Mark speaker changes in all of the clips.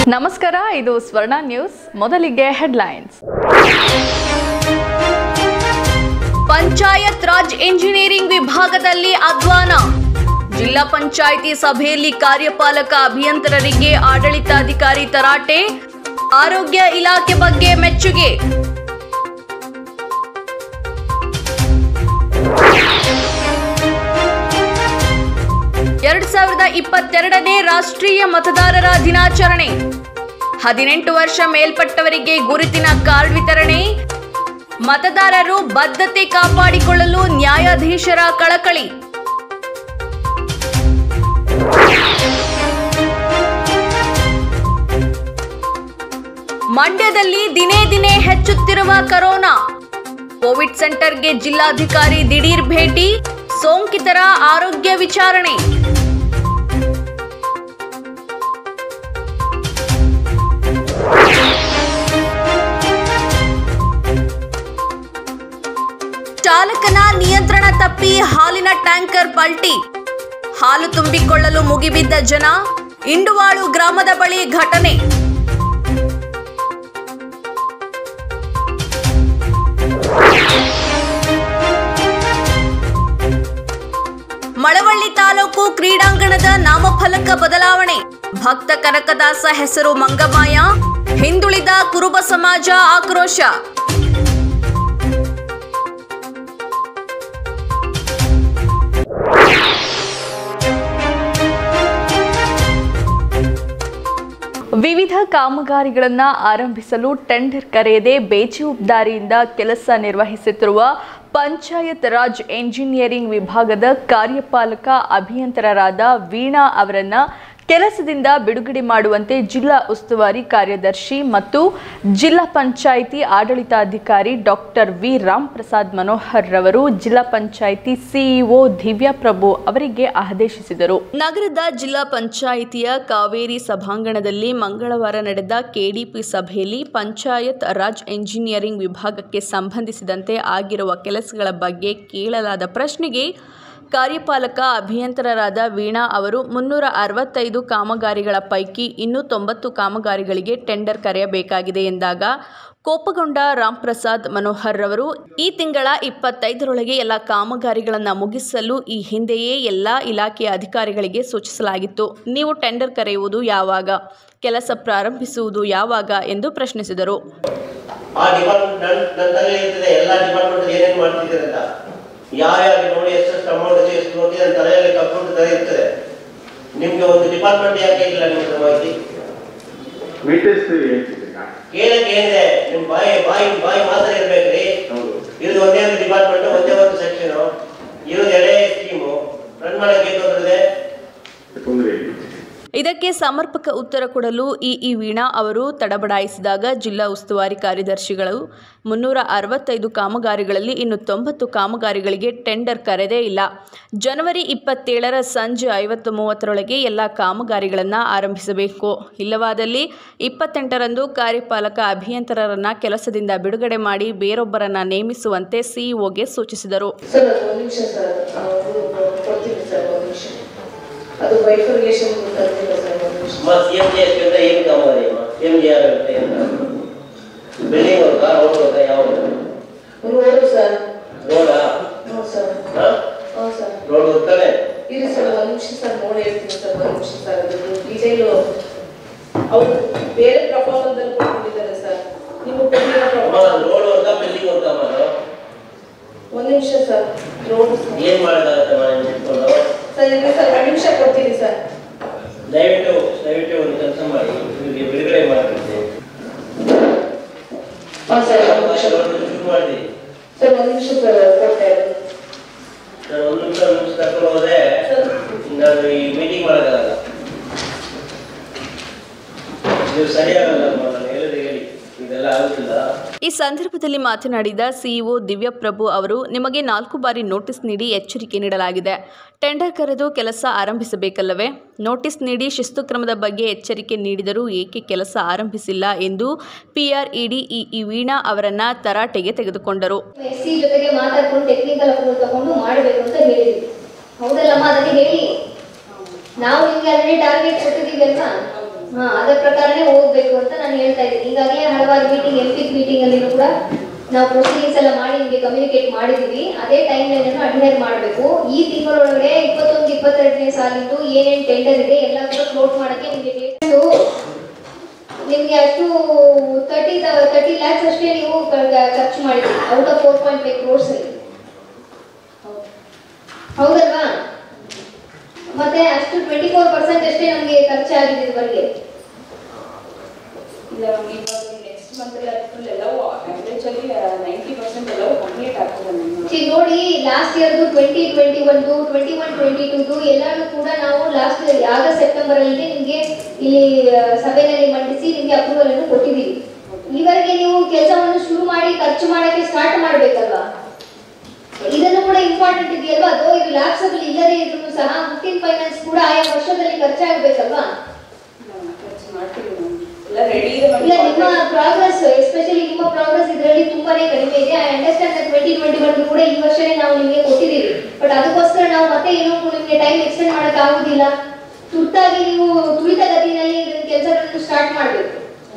Speaker 1: ನಮಸ್ಕಾರ ಇದು ಸ್ವರ್ಣ ನ್ಯೂಸ್ ಮೊದಲಿಗೆ ಹೆಡ್ಲೈನ್ಸ್
Speaker 2: ಪಂಚಾಯತ್ ರಾಜ್ ಇಂಜಿನಿಯರಿಂಗ್ ವಿಭಾಗದಲ್ಲಿ ಅಧ್ವಾನ ಜಿಲ್ಲಾ ಪಂಚಾಯಿತಿ ಸಭೆಯಲ್ಲಿ ಕಾರ್ಯಪಾಲಕ ಅಭಿಯಂತರರಿಗೆ ಆಡಳಿತಾಧಿಕಾರಿ ತರಾಟೆ ಆರೋಗ್ಯ ಇಲಾಖೆ ಬಗ್ಗೆ ಮೆಚ್ಚುಗೆ ಎರಡ್ ಸಾವಿರದ ಇಪ್ಪತ್ತೆರಡನೇ ರಾಷ್ಟ್ರೀಯ ಮತದಾರರ ದಿನಾಚರಣೆ ಹದಿನೆಂಟು ವರ್ಷ ಮೇಲ್ಪಟ್ಟವರಿಗೆ ಗುರುತಿನ ಕಾರ್ಡ್ ವಿತರಣೆ ಮತದಾರರು ಬದ್ಧತೆ ಕಾಪಾಡಿಕೊಳ್ಳಲು ನ್ಯಾಯಾಧೀಶರ ಕಳಕಳಿ ಮಂಡ್ಯದಲ್ಲಿ ದಿನೇ ದಿನೇ ಹೆಚ್ಚುತ್ತಿರುವ ಕರೋನಾ ಕೋವಿಡ್ ಸೆಂಟರ್ಗೆ ಜಿಲ್ಲಾಧಿಕಾರಿ ದಿಢೀರ್ ಭೇಟಿ ಸೋಂಕಿತರ ಆರೋಗ್ಯ ವಿಚಾರಣೆ ಚಾಲಕನ ನಿಯಂತ್ರಣ ತಪ್ಪಿ ಹಾಲಿನ ಟ್ಯಾಂಕರ್ ಪಲ್ಟಿ ಹಾಲು ತುಂಬಿಕೊಳ್ಳಲು ಮುಗಿಬಿದ್ದ ಜನ ಇಂಡುವಾಳು ಗ್ರಾಮದ ಬಳಿ ಘಟನೆ ಮಳವಳ್ಳಿ ತಾಲೂಕು ಕ್ರೀಡಾಂಗಣದ ನಾಮಫಲಕ ಬದಲಾವಣೆ ಭಕ್ತ ಕನಕದಾಸ ಹೆಸರು ಮಂಗಮಾಯ ಹಿಂದುಳಿದ ಕುರುಬ ಸಮಾಜ ಆಕ್ರೋಶ
Speaker 1: ವಿವಿಧ ಕಾಮಗಾರಿಗಳನ್ನು ಆರಂಭಿಸಲು ಟೆಂಡರ್ ಕರೆಯದೆ ಬೇಜವಾಬ್ದಾರಿಯಿಂದ ಕೆಲಸ ನಿರ್ವಹಿಸುತ್ತಿರುವ ಪಂಚಾಯತ್ ರಾಜ್ ಎಂಜಿನಿಯರಿಂಗ್ ವಿಭಾಗದ ಕಾರ್ಯಪಾಲಕ ಅಭಿಯಂತರರಾದ ವೀಣಾ ಅವರನ್ನ ಕೆಲಸದಿಂದ ಬಿಡುಗಡೆ ಮಾಡುವಂತೆ ಜಿಲ್ಲಾ ಉಸ್ತುವಾರಿ ಕಾರ್ಯದರ್ಶಿ ಮತ್ತು ಜಿಲ್ಲಾ ಪಂಚಾಯಿತಿ ಆಡಳಿತಾಧಿಕಾರಿ ಡಾಕ್ಟರ್ ವಿ ರಾಮ್ ಪ್ರಸಾದ್ ಮನೋಹರ್ ರವರು ಜಿಲ್ಲಾ ಪಂಚಾಯಿತಿ ಸಿಇಒ ದಿವ್ಯಾ ಪ್ರಭು ಅವರಿಗೆ ಆದೇಶಿಸಿದರು
Speaker 2: ನಗರದ ಜಿಲ್ಲಾ ಪಂಚಾಯಿತಿಯ ಕಾವೇರಿ ಸಭಾಂಗಣದಲ್ಲಿ ಮಂಗಳವಾರ ನಡೆದ ಕೆಡಿಪಿ ಸಭೆಯಲ್ಲಿ ಪಂಚಾಯತ್ ರಾಜ್ ಎಂಜಿನಿಯರಿಂಗ್ ವಿಭಾಗಕ್ಕೆ ಸಂಬಂಧಿಸಿದಂತೆ ಆಗಿರುವ ಕೆಲಸಗಳ ಬಗ್ಗೆ ಕೇಳಲಾದ ಪ್ರಶ್ನೆಗೆ ಕಾರ್ಯಪಾಲಕ ಅಭಿಯಂತರರಾದ ವೀಣಾ ಅವರು ಮುನ್ನೂರ ಅರವತ್ತೈದು ಕಾಮಗಾರಿಗಳ ಪೈಕಿ ಇನ್ನೂ ತೊಂಬತ್ತು ಕಾಮಗಾರಿಗಳಿಗೆ ಟೆಂಡರ್ ಕರೆಯಬೇಕಾಗಿದೆ ಎಂದಾಗ ಕೋಪಗೊಂಡ ರಾಮ್ ಪ್ರಸಾದ್ ಮನೋಹರ್ ರವರು ಈ ತಿಂಗಳ ಇಪ್ಪತ್ತೈದರೊಳಗೆ ಎಲ್ಲ ಕಾಮಗಾರಿಗಳನ್ನು ಮುಗಿಸಲು ಈ ಹಿಂದೆಯೇ ಎಲ್ಲ ಇಲಾಖೆಯ ಅಧಿಕಾರಿಗಳಿಗೆ ಸೂಚಿಸಲಾಗಿತ್ತು ನೀವು ಟೆಂಡರ್ ಕರೆಯುವುದು ಯಾವಾಗ ಕೆಲಸ ಪ್ರಾರಂಭಿಸುವುದು ಯಾವಾಗ ಎಂದು ಪ್ರಶ್ನಿಸಿದರು
Speaker 3: ಆ ಡಿಪಾರ್ಟ್ಮೆಂಟ್ ನನ್ನ ನನ್ನ ತಲೆಯಲ್ಲಿ ಇರ್ತದೆ ಎಲ್ಲ ಡಿಪಾರ್ಟ್ಮೆಂಟ್ ಏನೇನು ಮಾಡ್ತಿದ್ದೀರಿ ಅಂತ ಯಾರ್ಯಾರು ನೋಡಿ ಎಷ್ಟೆಷ್ಟು ಅಮೌಂಟ್ ಇದೆ ಎಷ್ಟು ನೋಡಿ ನನ್ನ ತಲೆಯಲ್ಲಿ ಕಂಪ್ಯೂಟರ್ ತರ ಇರ್ತದೆ ನಿಮ್ಗೆ ಒಂದು ಡಿಪಾರ್ಟ್ಮೆಂಟ್ ಯಾಕೆ ಇಲ್ಲ ನಿಮ್ಗೆ ಮಾಹಿತಿ
Speaker 4: ಮೇಂಟೆನ್ಸ್ ಹೇಳ್ತಿದ್ದೀರಾ
Speaker 3: ಕೇಳಕ್ಕೆ ಏನಿದೆ ನಿಮ್ ಬಾಯಿ ಬಾಯಿ ಬಾಯಿ ಮಾತ್ರ ಇರ್ಬೇಕ್ರಿ
Speaker 4: ಹೌದು
Speaker 3: ಇರೋದು ಒಂದೇ ಒಂದು ಡಿಪಾರ್ಟ್ಮೆಂಟ್ ಒಂದೇ ಒಂದು ಸೆಕ್ಷನ್ ಇರೋದು ಎಳೆ ಸ್ಕೀಮು ರನ್ ಮಾಡಕ್ಕೆ ಏನ್ ತೊಂದ್ರೆ ಇದೆ
Speaker 4: ತೊಂದರೆ ಇಲ್ಲ
Speaker 2: ಇದಕ್ಕೆ ಸಮರ್ಪಕ ಉತ್ತರ ಕೊಡಲು ಇಇ ವೀಣಾ ಅವರು ತಡಬಡಾಯಿಸಿದಾಗ ಜಿಲ್ಲಾ ಉಸ್ತುವಾರಿ ಕಾರ್ಯದರ್ಶಿಗಳು ಮುನ್ನೂರ ಅರವತ್ತೈದು ಕಾಮಗಾರಿಗಳಲ್ಲಿ ಇನ್ನು ತೊಂಬತ್ತು ಕಾಮಗಾರಿಗಳಿಗೆ ಟೆಂಡರ್ ಕರೆದೇ ಇಲ್ಲ ಜನವರಿ ಇಪ್ಪತ್ತೇಳರ ಸಂಜೆ ಐವತ್ತು ಮೂವತ್ತರೊಳಗೆ ಎಲ್ಲ ಕಾಮಗಾರಿಗಳನ್ನು ಆರಂಭಿಸಬೇಕು ಇಲ್ಲವಾದಲ್ಲಿ ಇಪ್ಪತ್ತೆಂಟರಂದು ಕಾರ್ಯಪಾಲಕ ಅಭಿಯಂತರರನ್ನ ಕೆಲಸದಿಂದ ಬಿಡುಗಡೆ ಮಾಡಿ ಬೇರೊಬ್ಬರನ್ನ ನೇಮಿಸುವಂತೆ ಸಿಇಒಗೆ ಸೂಚಿಸಿದರು
Speaker 5: ಸರ್ ಅದು ಒಂದು ನಿಮಿಷ ಸರ್ ಅವರು ಕೊಡ್ತೀನಿ ಸರ್ ಒಂದು ನಿಮಿಷ ಅದು ಬೈಫರ್ಗೇಷನ್ ಗೊತ್ತಾಗ್ತಿಲ್ಲ ಸರ್ ಒಂದು ನಿಮಿಷ
Speaker 3: ಅಮ್ಮ ಸಿ ಎಂ ಜಿ ಎಸ್ ಅಂದ್ರೆ ಏನು ಕಾಮಗಾರಿ ಅಮ್ಮ ಸಿ ಎಂ ಜಿ ಆರ್ ಇರುತ್ತೆ ಅಂತ ಬಿಲ್ಡಿಂಗ್ ವರ್ಕಾ ರೋಡ್ ವರ್ಕಾ ಯಾವುದು
Speaker 5: ರೋಡು ಸರ್
Speaker 3: ರೋಡಾ
Speaker 5: ಹ್ಞೂ ಸರ್
Speaker 3: ಹಾ
Speaker 5: ಹ್ಞೂ ಸರ್
Speaker 3: ರೋಡ್ ಹೋಗ್ತಾನೆ
Speaker 5: ಇರಿ ಸರ್ ಒಂದು ನಿಮಿಷ ಸರ್ ನೋಡಿ ಹೇಳ್ತೀನಿ ಸರ್ ಒಂದು ನಿಮಿಷ ಸರ್ ಅದು ಡೀಟೇಲು ಅವರು ಬೇರೆ ಪ್ರಪೋಸಲ್ದಲ್ಲಿ ಕೊಟ್ಕೊಂಡಿದ್ದಾರೆ ಸರ್ ನೀವು ಕೊಟ್ಟಿರೋ
Speaker 3: ಅಮ್ಮ
Speaker 5: ಪ್ರಪೋಸಲ್
Speaker 3: ರೋಡ್ ವರ್ಕಾ ಬಿಲ್ಡಿಂಗ್ ವರ್ಕಾ ಅಮ್ಮ ಅದು?
Speaker 5: ಒಂದು ನಿಮಿಷ ಸರ್ ರೋಡು ಸರ್
Speaker 3: ಏನ್ ಮಾಡೋದಾಗತ್ತೆ ಮನೆ ನಿಂತ್ಕೊಂಡು
Speaker 5: ಸರ್ ಇರಿ ಸರ್ ಒಂದು ನಿಮಿಷ ಕೊಡ್ತೀನಿ ಸರ್
Speaker 3: ದಯವಿಟ್ಟು ದಯವಿಟ್ಟು ಒಂದು ಕೆಲಸ ಮಾಡಿ ಇವ್ರಿಗೆ ಬಿಡುಗಡೆ ಮಾಡ್ತೀನಿ
Speaker 5: ಹಾಂ ಸರ್ ಒಂದು ನಿಮಿಷ
Speaker 3: ಶುರು ಮಾಡಿ
Speaker 5: ಸರ್ ಒಂದು ನಿಮಿಷ ಸರ್ ಕೊಡ್ತಾ ಇರೋದು
Speaker 3: ನಾನು ಒಂದು ನಿಮಿಷ ಒಂದು ನಿಮಿಷ ತಕೊಂಡು ಹೋದ್ರೆ
Speaker 5: ಸರ್
Speaker 3: ನಾನು ಈ ಮೀಟಿಂಗ್ ಮಾಡೋಕ್ಕಾಗಲ್ಲ ನೀವು ಸರಿಯಾಗಲ್ಲ ಅಮ್ಮ, ನಾನು ಹೇಳಿದ್ರೆ ಹೇಳಿ ಇದೆಲ್ಲ ಆಗುತ್ತಿಲ್ಲ
Speaker 2: ಈ ಸಂದರ್ಭದಲ್ಲಿ ಮಾತನಾಡಿದ ಸಿಇಒ ದಿವ್ಯಪ್ರಭು ಅವರು ನಿಮಗೆ ನಾಲ್ಕು ಬಾರಿ ನೋಟಿಸ್ ನೀಡಿ ಎಚ್ಚರಿಕೆ ನೀಡಲಾಗಿದೆ ಟೆಂಡರ್ ಕರೆದು ಕೆಲಸ ಆರಂಭಿಸಬೇಕಲ್ಲವೇ ನೋಟಿಸ್ ನೀಡಿ ಶಿಸ್ತು ಕ್ರಮದ ಬಗ್ಗೆ ಎಚ್ಚರಿಕೆ ನೀಡಿದರೂ ಏಕೆ ಕೆಲಸ ಆರಂಭಿಸಿಲ್ಲ ಎಂದು ಪಿಆರ್ಇಡಿ ಇ ವೀಣಾ ಅವರನ್ನ ತರಾಟೆಗೆ ತೆಗೆದುಕೊಂಡರು
Speaker 6: ಎಸ್ ಸಿ ಜೊತೆಗೆ ಮಾತಾಡ್ಕೊಂಡು ಟೆಕ್ನಿಕಲ್ ಅಪ್ರೂವಲ್ ತಗೊಂಡು ಮಾಡಬೇಕು ಅಂತ ಹೇಳಿದ್ವಿ ಹೌದಲ್ಲಮ್ಮ ಅದಕ್ಕೆ ಹೇಳಿ ನಾವು ನಿಮ್ಗೆ ಆಲ್ರೆಡಿ ಟಾರ್ಗೆಟ್ ಕೊಟ್ಟಿದ್ದೀವಿ ಅಲ್ವಾ ಹಾ ಅದರ ಪ್ರಕಾರನೇ ಹೋಗ್ಬೇಕು ಅಂತ ನಾನು ಹೇಳ್ತಾ ಇದ್ದೀನಿ ಈಗಾಗಲೇ ಹಲವಾರು ಮೀಟಿಂಗ್ ಎಂ ಪಿ ಮೀಟಿಂಗ್ ಅಲ್ಲಿ ಕೂಡ ನಾವು ಪ್ರೊಸೀಡಿಂಗ್ಸ್ ಎಲ್ಲ ಮಾಡಿ ನಿಮಗೆ ಕಮ್ಯುನಿಕೇಟ್ ಮಾಡಿದೀವಿ ಅದೇ ಟೈಮ್ ಲೈನ್ ಅಡ್ಹೇರ್ ಮಾಡಬೇಕು ಈ ತಿಂಗಳೊಳಗಡೆ ಇಪ್ಪತ್ತೊಂದು ಇಪ್ಪತ್ತೆರಡನೇ ಸಾಲಿಂದು ಏನೇನ್ ಟೆಂಡರ್ ಇದೆ ಎಲ್ಲ ಕೂಡ ಕ್ಲೋಸ್ ಮಾಡಕ್ಕೆ ನಿಮಗೆ ನಿಮಗೆ ಅಷ್ಟು ತರ್ಟಿ ತರ್ಟಿ ಲ್ಯಾಕ್ಸ್ ಅಷ್ಟೇ ನೀವು ಕ- ಕ- ಖರ್ಚು ಮಾಡಿದ್ರಿ out of four point five crores ಅಲ್ಲಿ ಹೌದಲ್ವಾ ಮತ್ತೆ ಅಷ್ಟು ಟ್ವೆಂಟಿ ಫೋರ್ ಪರ್ಸೆಂಟ್ ಅಷ್ಟೇ ನಮಗೆ ಖರ್ಚಾಗಿದೆ ಇದುವರೆಗೆ
Speaker 5: ಇಲ್ಲ ನಮ್ಗೆ ಇವಾಗ ನೆಕ್ಸ್ಟ್ ಮಂತ್ ಅಲ್ಲಿ ಅದು ಫುಲ್ ಎಲ್ಲವೂ ಆವ್ರೇಜ್ ಅಲ್ಲಿ ನೈಂಟಿ ಪರ್ಸೆಂಟ್ ಎಲ್ಲವೂ ಕಂಪ್ಲೀಟ್ ಆಗ್ತದೆ ನಮ್ಗೆ
Speaker 6: See, ನೋಡಿ ಲಾಸ್ಟ್ ಇಯರ್ದು ಟ್ವೆಂಟಿ ಟ್ವೆಂಟಿ ಒಂದು ಟ್ವೆಂಟಿ ಒನ್ ಟ್ವೆಂಟಿ ಟೂದು ಎಲ್ಲಾನು ಕೂಡ ನಾವು ಲಾಸ್ಟ್ ಆಗಸ್ಟ್ ಸೆಪ್ಟೆಂಬರ್ ಅಲ್ಲಿ ನಿಮಗೆ ಇಲ್ಲಿ ಆ, ಸಭೆಯಲ್ಲಿ ಮಂಡಿಸಿ ನಿಮಗೆ ಅಪ್ರೂವಲ್ ಅನ್ನು ಕೊಟ್ಟಿದ್ದೀವಿ ಈವರೆಗೆ ನೀವು ಕೆಲಸವನ್ನು ಶುರು ಮಾಡಿ ಖರ್ಚು ಮಾಡಕ್ಕೆ ಸ್ಟಾರ್ಟ್ ಮಾಡ್ಬೇಕಲ್ವಾ ಇದನ್ನು ಕೂಡ ಇಂಪಾರ್ಟೆಂಟ್ ಇದೆಯಲ್ವಾ ಅದು ಇದು ಲ್ಯಾಪ್ಸಬಲ್ ಇಲ್ಲದೇ ಇದ್ರೂ ಸಹ ಫಿಫ್ಟೀನ್ ಫೈನಾನ್ಸ್ ಕೂಡ ಆಯಾ ವರ್ಷದಲ್ಲಿ ಖರ್ಚಾಗಬೇಕಲ್ವಾ
Speaker 5: ನಾವು ಖರ್ಚು ಮಾಡ್ತೀವಿ ನಾವು ಎಲ್ಲ ರೆಡಿ ಇದೆ
Speaker 6: ಇಲ್ಲ ನಿಮ್ಮ ಪ್ರಾಗ್ರೆಸ್ ಎಸ್ಪೆಷಲಿ ನಿಮ್ಮ ಪ್ರಾಗ್ರೆಸ್ ಇದರಲ್ಲಿ ತುಂಬಾನೇ ಕಡಿಮೆ ಇದೆ I understand twenty twenty one ಕೂಡ ಈ ವರ್ಷನೇ ನಾವು ನಿಮಗೆ ಕೊಟ್ಟಿದ್ದೀವಿ ಬಟ್ ಅದಕ್ಕೋಸ್ಕರ ನಾವು ಮತ್ತೆ ಏನೋ ನಿಮಗೆ ಟೈಮ್ ಎಕ್ಸ್ಟೆಂಡ್ ಮಾಡಕ್ ಆಗುದಿಲ್ಲ ತುರ್ತಾಗಿ ನೀವು ತುಳಿತ ಗತಿನಲ್ಲಿ ಕೆಲಸಗಳನ್ನು ಸ್ಟಾರ್ಟ್ ಮಾಡಬೇಕು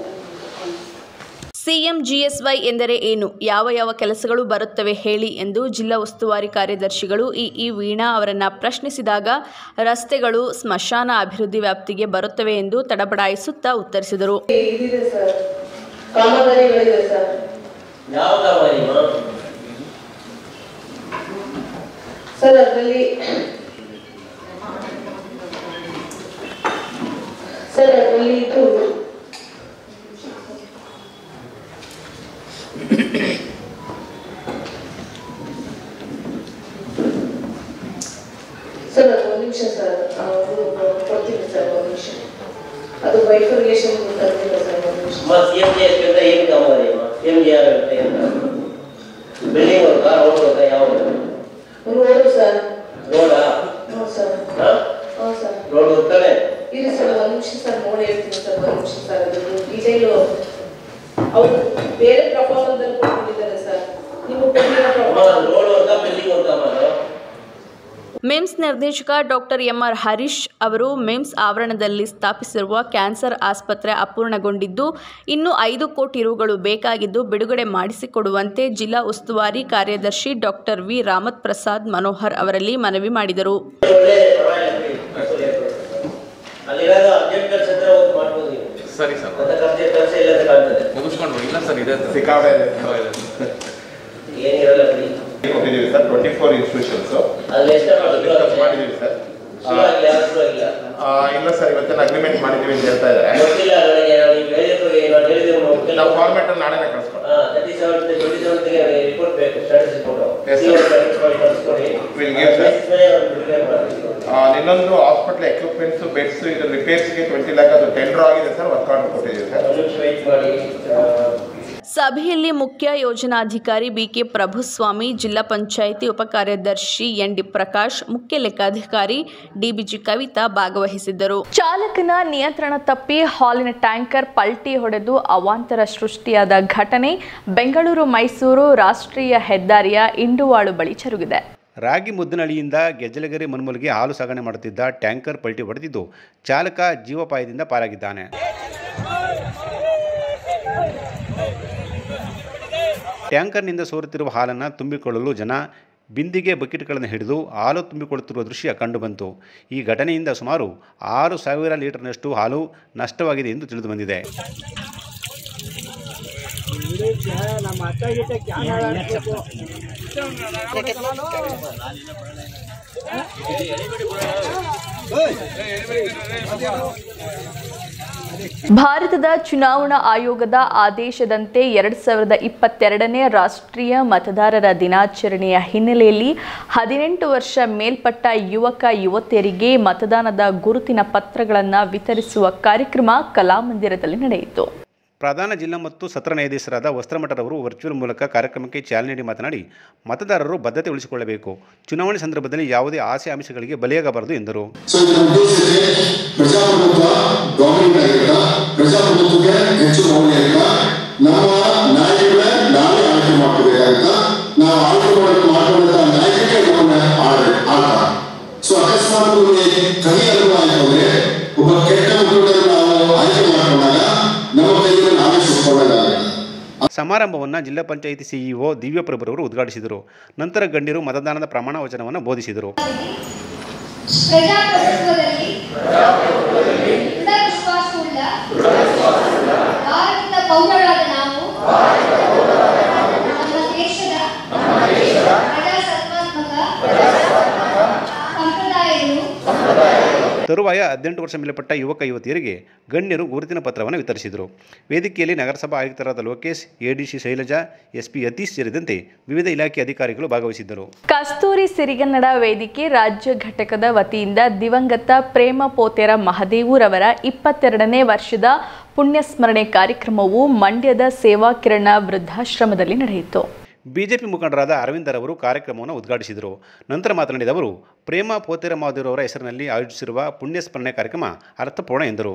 Speaker 2: ಸಿಎಂ ಜಿಎಸ್ವೈ ಎಂದರೆ ಏನು ಯಾವ ಯಾವ ಕೆಲಸಗಳು ಬರುತ್ತವೆ ಹೇಳಿ ಎಂದು ಜಿಲ್ಲಾ ಉಸ್ತುವಾರಿ ಕಾರ್ಯದರ್ಶಿಗಳು ಇ ವೀಣಾ ಅವರನ್ನ ಪ್ರಶ್ನಿಸಿದಾಗ ರಸ್ತೆಗಳು ಸ್ಮಶಾನ ಅಭಿವೃದ್ಧಿ ವ್ಯಾಪ್ತಿಗೆ ಬರುತ್ತವೆ ಎಂದು ತಡಬಡಾಯಿಸುತ್ತಾ ಉತ್ತರಿಸಿದರು
Speaker 5: ಇದಿದೆ ಸರ್ ಕಾಮಗಾರಿಗಳಿದೆ ಸರ್
Speaker 3: ಯಾವ ಕಾಮಗಾರಿ ಮಾ?
Speaker 5: ಸರ್ ಅದರಲ್ಲಿ ಸರ್ ಅದರಲ್ಲಿ ಇದು ಸರ್ ಅದು ಒಂದು ನಿಮಿಷ ಸರ್ ಅವರು ಕೊಡ್ತೀನಿ ಸರ್ ಒಂದು ನಿಮಿಷ ಅದು ಬೈಫರ್ಗೇಷನ್ ತಂದಿಲ್ಲ ಸರ್ ಒಂದು ನಿಮಿಷ
Speaker 3: ಅಮ್ಮ ಸಿಎಂ ಜಿ ಎಸ್ ಅಂತ ಏನು ಕಾಮಗಾರಿ ಅಮ್ಮ ಸಿಎಂ ಜಿ ಆರ್ ಅಂತ ಬಿಲ್ಡಿಂಗ್ ವರ್ಕಾ ರೋಡ್ ವರ್ಕಾ ಯಾವ
Speaker 5: ರೋಡು ಸರ್
Speaker 3: ರೋಡಾ
Speaker 5: ಹ್ಞೂ ಸರ್
Speaker 3: ಹಾ
Speaker 5: ಹ್ಞೂ ಸರ್
Speaker 3: ರೋಡ್ ಹೋಗ್ತಾನೆ
Speaker 5: ಇರಿ ಸರ್ ಒಂದು ನಿಮಿಷ ಸರ್ ನೋಡಿ ಹೇಳ್ತೀನಿ ಸರ್ ಒಂದು ನಿಮಿಷ ಸರ್ ಅದು ಡೀಟೇಲು ಅವರು ಬೇರೆ ಪ್ರಪೋಸಲ್ದಲ್ಲಿ ಕೊಟ್ಕೊಂಡಿದ್ದಾರೆ ಸರ್ ನೀವು ಕೊಟ್ಟಿರೋ
Speaker 3: ಅಮ್ಮ
Speaker 5: ಪ್ರಪೋಸಲ್
Speaker 3: ರೋಡ್ ವರ್ಕಾ ಬಿಲ್ಡಿಂಗ್ ವರ್ಕಾ ಅಮ್ಮ ಅದು?
Speaker 2: ಮಿಮ್ಸ್ ನಿರ್ದೇಶಕ ಡಾಕ್ಟರ್ ಎಂಆರ್ ಹರೀಶ್ ಅವರು ಮಿಮ್ಸ್ ಆವರಣದಲ್ಲಿ ಸ್ಥಾಪಿಸಿರುವ ಕ್ಯಾನ್ಸರ್ ಆಸ್ಪತ್ರೆ ಅಪೂರ್ಣಗೊಂಡಿದ್ದು ಇನ್ನು ಐದು ಕೋಟಿ ರುಗಳು ಬೇಕಾಗಿದ್ದು ಬಿಡುಗಡೆ ಮಾಡಿಸಿಕೊಡುವಂತೆ ಜಿಲ್ಲಾ ಉಸ್ತುವಾರಿ ಕಾರ್ಯದರ್ಶಿ ಡಾಕ್ಟರ್ ವಿ ರಾಮತ್ ಪ್ರಸಾದ್ ಮನೋಹರ್ ಅವರಲ್ಲಿ ಮನವಿ ಮಾಡಿದರು
Speaker 3: ಒಳ್ಳೆ ಪರವಾಗಿಲ್ಲ ಬಿಡಿ. ಅಲ್ಲಿರೋದು ಅರ್ಜೆಂಟ್ ಕೆಲಸ ಇದ್ರೆ ಹೋಗಿ ಮಾಡ್ಬೋದು ನೀವು
Speaker 7: ಸರಿ ಸರ್
Speaker 3: ಅಂತ ಅರ್ಜೆಂಟ್ ಕೆಲಸ ಇಲ್ಲ ಅಂತ ಕಾಣ್ತದೆ
Speaker 7: ಮುಗಿಸ್ಕೊಂಡು ಇಲ್ಲ ಸರ್ ಇದೆ
Speaker 4: ಸಿಕ್ಕಾಪಟ್ಟೆ
Speaker 3: ಏನಿರಲ್ಲ ಬಿಡಿ
Speaker 4: ಕೊಟ್ಟಿದ್ದೀವಿ ಸರ್ ಟ್ವೆಂಟಿ ಫೋರ್ ಇನ್ಸ್ಟಿಟ್ಯೂಷನ್ಸ್
Speaker 3: ಅಲ್ಲಿ ಎಷ್ಟು
Speaker 4: ಡಿಸ್ಕಸ್ ಮಾಡಿದ್ದೀವಿ ಸರ್
Speaker 3: ಶುರು ಆಗಿಲ್ಲ ಯಾರು ಶುರು ಆಗಿಲ್ಲ
Speaker 4: ಆ, ಇಲ್ಲ ಸರ್ ಇವತ್ತಿನ ಅಗ್ರಿಮೆಂಟ್ ಮಾಡಿದ್ದೀವಿ ಅಂತ ಹೇಳ್ತಾ ಇದ್ದಾರೆ
Speaker 3: ಗೊತ್ತಿಲ್ಲ ನನಗೆ ನೀವು ಹೇಳಿದ್ರು ನಾನು ಹೇಳಿದ್ರು
Speaker 4: ನಾವು ಫಾರ್ಮೆಟ್ ಅಲ್ಲಿ ನಾಳೆನೇ ಕಳಿಸ್ಕೊಡ್ತೀವಿ
Speaker 3: ತರ್ಟಿ ಸೆವೆನ್ ಟ್ವೆಂಟಿ ಸೆವೆನ್ತ್ಗೆ ರಿಪೋರ್ಟ್ ಬೇಕು status report
Speaker 4: Yes, sir. We'll give, sir. ಆ, ಇನ್ನೊಂದು ಹಾಸ್ಪಿಟಲ್ ಎಕ್ವಿಪ್ಮೆಂಟ್ಸ್ ಬೆಡ್ಸ್ ಇದು ರಿಪೇರ್ಸ್ಗೆ ಟ್ವೆಂಟಿ ಲ್ಯಾಕ್ ಅದು ಟೆಂಡರ್ ಆಗಿದೆ ಸರ್ ವರ್ಕ್ ಆರ್ಡರ್ ಕೊಟ್ಟಿದ್ದೀವಿ ಸರ್
Speaker 2: ಸಭೆಯಲ್ಲಿ ಮುಖ್ಯ ಯೋಜನಾಧಿಕಾರಿ ಬಿಕೆ ಪ್ರಭುಸ್ವಾಮಿ ಜಿಲ್ಲಾ ಪಂಚಾಯಿತಿ ಉಪಕಾರ್ಯದರ್ಶಿ ಎನ್ ಡಿ ಪ್ರಕಾಶ್ ಮುಖ್ಯ ಲೆಕ್ಕಾಧಿಕಾರಿ ಡಿಬಿಜಿ ಕವಿತಾ ಭಾಗವಹಿಸಿದ್ದರು
Speaker 1: ಚಾಲಕನ ನಿಯಂತ್ರಣ ತಪ್ಪಿ ಹಾಲಿನ ಟ್ಯಾಂಕರ್ ಪಲ್ಟಿ ಹೊಡೆದು ಅವಾಂತರ ಸೃಷ್ಟಿಯಾದ ಘಟನೆ ಬೆಂಗಳೂರು ಮೈಸೂರು ರಾಷ್ಟ್ರೀಯ ಹೆದ್ದಾರಿಯ ಇಂಡುವಾಳು ಬಳಿ ಜರುಗಿದೆ
Speaker 8: ರಾಗಿ ಮುದ್ದನಹಳ್ಳಿಯಿಂದ ಗೆಜ್ಜಲಗೆರೆ ಮನ್ಮೂಲಿಗೆ ಹಾಲು ಸಾಗಣೆ ಮಾಡುತ್ತಿದ್ದ ಟ್ಯಾಂಕರ್ ಪಲ್ಟಿ ಹೊಡೆದಿದ್ದು ಚಾಲಕ ಜೀವಪಾಯದಿಂದ ಪಾರಾಗಿದ್ದಾನೆ ಟ್ಯಾಂಕರ್ನಿಂದ ಸೋರುತ್ತಿರುವ ಹಾಲನ್ನು ತುಂಬಿಕೊಳ್ಳಲು ಜನ ಬಿಂದಿಗೆ ಬಕೆಟ್ಗಳನ್ನು ಹಿಡಿದು ಹಾಲು ತುಂಬಿಕೊಳ್ಳುತ್ತಿರುವ ದೃಶ್ಯ ಕಂಡುಬಂತು ಈ ಘಟನೆಯಿಂದ ಸುಮಾರು ಆರು ಸಾವಿರ ಲೀಟರ್ನಷ್ಟು ಹಾಲು ನಷ್ಟವಾಗಿದೆ ಎಂದು ತಿಳಿದುಬಂದಿದೆ
Speaker 1: ಭಾರತದ ಚುನಾವಣಾ ಆಯೋಗದ ಆದೇಶದಂತೆ ಎರಡ್ ಸಾವಿರದ ಇಪ್ಪತ್ತೆರಡನೇ ರಾಷ್ಟ್ರೀಯ ಮತದಾರರ ದಿನಾಚರಣೆಯ ಹಿನ್ನೆಲೆಯಲ್ಲಿ ಹದಿನೆಂಟು ವರ್ಷ ಮೇಲ್ಪಟ್ಟ ಯುವಕ ಯುವತಿಯರಿಗೆ ಮತದಾನದ ಗುರುತಿನ ಪತ್ರಗಳನ್ನು ವಿತರಿಸುವ ಕಾರ್ಯಕ್ರಮ ಕಲಾಮಂದಿರದಲ್ಲಿ ನಡೆಯಿತು
Speaker 8: ಪ್ರಧಾನ ಜಿಲ್ಲಾ ಮತ್ತು ಸತ್ರ ನ್ಯಾಯಾಧೀಶರಾದ ವಸ್ತ್ರಮಠರವರು ವರ್ಚುವಲ್ ಮೂಲಕ ಕಾರ್ಯಕ್ರಮಕ್ಕೆ ಚಾಲನೆ ನೀಡಿ ಮಾತನಾಡಿ ಮತದಾರರು ಬದ್ಧತೆ ಉಳಿಸಿಕೊಳ್ಳಬೇಕು ಚುನಾವಣೆ ಸಂದರ್ಭದಲ್ಲಿ ಯಾವುದೇ ಆಸೆ ಆಮಿಷಗಳಿಗೆ ಬಲಿಯಾಗಬಾರದು ಎಂದರು
Speaker 9: ಸೊ ಇದರ ಉದ್ದೇಶ ಇದೆ ಪ್ರಜಾಪ್ರಭುತ್ವ ಡಾಮಿನೇಟ್ ಆಗಿರುತ್ತ ಪ್ರಜಾಪ್ರಭುತ್ವಕ್ಕೆ ಹೆಚ್ಚು ಮೌಲ್ಯ ಇರುತ್ತ ನಮ್ಮ ನಾಯಕರೇ ನಾವೇ ಆಯ್ಕೆ ಮಾಡ್ಕೋಬೇಕಾಗುತ್ತ ನಾವು ಆಯ್ಕೆ ಮಾಡೋಕೆ ಮಾಡ್ಕೊಂಡಂತ ನಾಯಕರಿಗೆ ನಮ್ಮನ್ನ ಆಳ ಆಳ್ತ ಸೊ ಅಕಸ್ಮಾತ್ ನಮಗೆ ಕಹಿ ಅನುಭವ ಆಯ್ತು ಅಂದ್ರೆ ಒಬ್ಬ ಕೆಟ್ಟ ಮುಖಂಡರು ನಾವು ಆಯ್ಕೆ
Speaker 8: ಸಮಾರಂಭವನ್ನು ಜಿಲ್ಲಾ ಪಂಚಾಯಿತಿ ಸಿಇಒ ದಿವ್ಯಪ್ರಭುರವರು ಉದ್ಘಾಟಿಸಿದರು ನಂತರ ಗಣ್ಯರು ಮತದಾನದ ಪ್ರಮಾಣ ವಚನವನ್ನು ಬೋಧಿಸಿದರು
Speaker 6: ಪ್ರಜಾಪ್ರಭುತ್ವದಲ್ಲಿ ದೃಢ ವಿಶ್ವಾಸವುಳ್ಳ ಭಾರತದ ಪೌರರಾದ ನಾವು ನಮ್ಮ ದೇಶದ ಪ್ರಜಾಸತ್ತಾತ್ಮಕ ಸಂಪ್ರದಾಯಗಳು
Speaker 8: ತರುವಾಯ ಹದಿನೆಂಟು ವರ್ಷ ಮೇಲ್ಪಟ್ಟ ಯುವಕ ಯುವತಿಯರಿಗೆ ಗಣ್ಯರು ಗುರುತಿನ ಪತ್ರವನ್ನು ವಿತರಿಸಿದರು ವೇದಿಕೆಯಲ್ಲಿ ನಗರಸಭಾ ಆಯುಕ್ತರಾದ ಲೋಕೇಶ್ ಎಡಿಸಿ ಶೈಲಜಾ ಎಸ್ಪಿ ಯತೀಶ್ ಸೇರಿದಂತೆ ವಿವಿಧ ಇಲಾಖೆ ಅಧಿಕಾರಿಗಳು ಭಾಗವಹಿಸಿದ್ದರು
Speaker 1: ಕಸ್ತೂರಿ ಸಿರಿಗನ್ನಡ ವೇದಿಕೆ ರಾಜ್ಯ ಘಟಕದ ವತಿಯಿಂದ ದಿವಂಗತ ಪ್ರೇಮ ಪೋತೆರ ಮಹದೇವೂರವರ ಇಪ್ಪತ್ತೆರಡನೇ ವರ್ಷದ ಪುಣ್ಯಸ್ಮರಣೆ ಕಾರ್ಯಕ್ರಮವು ಮಂಡ್ಯದ ಸೇವಾ ಕಿರಣ ವೃದ್ಧಾಶ್ರಮದಲ್ಲಿ ನಡೆಯಿತು
Speaker 8: ಬಿಜೆಪಿ ಮುಖಂಡರಾದ ಅರವಿಂದರವರು ಕಾರ್ಯಕ್ರಮವನ್ನು ಉದ್ಘಾಟಿಸಿದರು ನಂತರ ಮಾತನಾಡಿದ ಅವರು ಪ್ರೇಮ ಪೋತೆರ ಮಹದೇವರವರ ಹೆಸರಿನಲ್ಲಿ ಆಯೋಜಿಸಿರುವ ಪುಣ್ಯಸ್ಮರಣೆ ಕಾರ್ಯಕ್ರಮ ಅರ್ಥಪೂರ್ಣ ಎಂದರು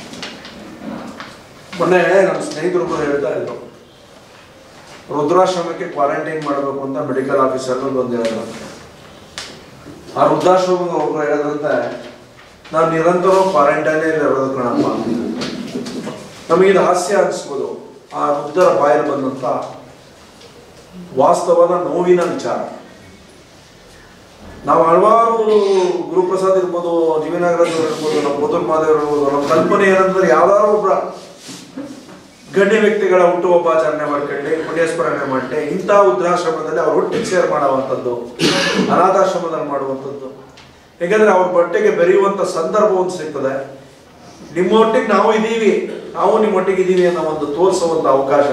Speaker 7: ಮೊನ್ನೆ ನಮ್ಮ ಸ್ನೇಹಿತರು ಕೂಡ ಹೇಳ್ತಾ ಇದ್ರು ವೃದ್ಧಾಶ್ರಮಕ್ಕೆ ಕ್ವಾರಂಟೈನ್ ಮಾಡಬೇಕು ಅಂತ ಮೆಡಿಕಲ್ ಆಫೀಸರ್ ಒಂದು ಹೇಳಿದ್ರು ಆ ವೃದ್ಧಾಶ್ರಮಕ್ಕೆ ಒಬ್ರು ಹೇಳಿದ್ರಂತೆ ನಾವು ನಿರಂತರ ಕ್ವಾರಂಟೈನೇ ಇರೋದು ಕಣಪ್ಪ ನಮಗೆ ಇದು ಹಾಸ್ಯ ಅನಿಸ್ಬೋದು ಆ ವೃದ್ಧರ ಬಾಯಲ್ಲಿ ಬಂದಂತ ವಾಸ್ತವದ ನೋವಿನ ವಿಚಾರ ನಾವು ಹಲವಾರು ಗುರುಪ್ರಸಾದ್ ಇರ್ಬೋದು ಜೀವನಾಗರಾಜ್ ಇರ್ಬೋದು ನಮ್ಮ ಗೋತುಲ್ ಮಾದೇವ್ ಇರ್ಬೋದು ನಮ್ಮ ಕಲ್ಪನೆ ಏನಂದ್ರೆ ಯಾವ್ದಾದ್ರು ಒಬ್ಬರ ಗಣ್ಯ ವ್ಯಕ್ತಿಗಳ ಹುಟ್ಟುಹಬ್ಬ ಆಚರಣೆ ಮಾಡ್ಕೊಳ್ಳಿ ಪುಣ್ಯಸ್ಮರಣೆ ಮಾಡಿ ಇಂಥ ವೃದ್ಧಾಶ್ರಮದಲ್ಲಿ ಅವ್ರ ಒಟ್ಟಿಗೆ ಸೇರ್ ಮಾಡುವಂಥದ್ದು ಅನಾಥಾಶ್ರಮದಲ್ಲಿ ಮಾಡುವಂಥದ್ದು ಯಾಕಂದ್ರೆ ಅವ್ರ ಬಟ್ಟೆಗೆ ಬೆರೆಯುವಂತ ಸಂದರ್ಭ ಒಂದು ಸಿಗ್ತದೆ ನಿಮ್ಮೊಟ್ಟಿಗೆ ನಾವು ಇದ್ದೀವಿ ನಾವು ನಿಮ್ಮೊಟ್ಟಿಗೆ ಇದ್ದೀವಿ ಅನ್ನೋ ಒಂದು ತೋರಿಸೋ ಒಂದು ಅವಕಾಶ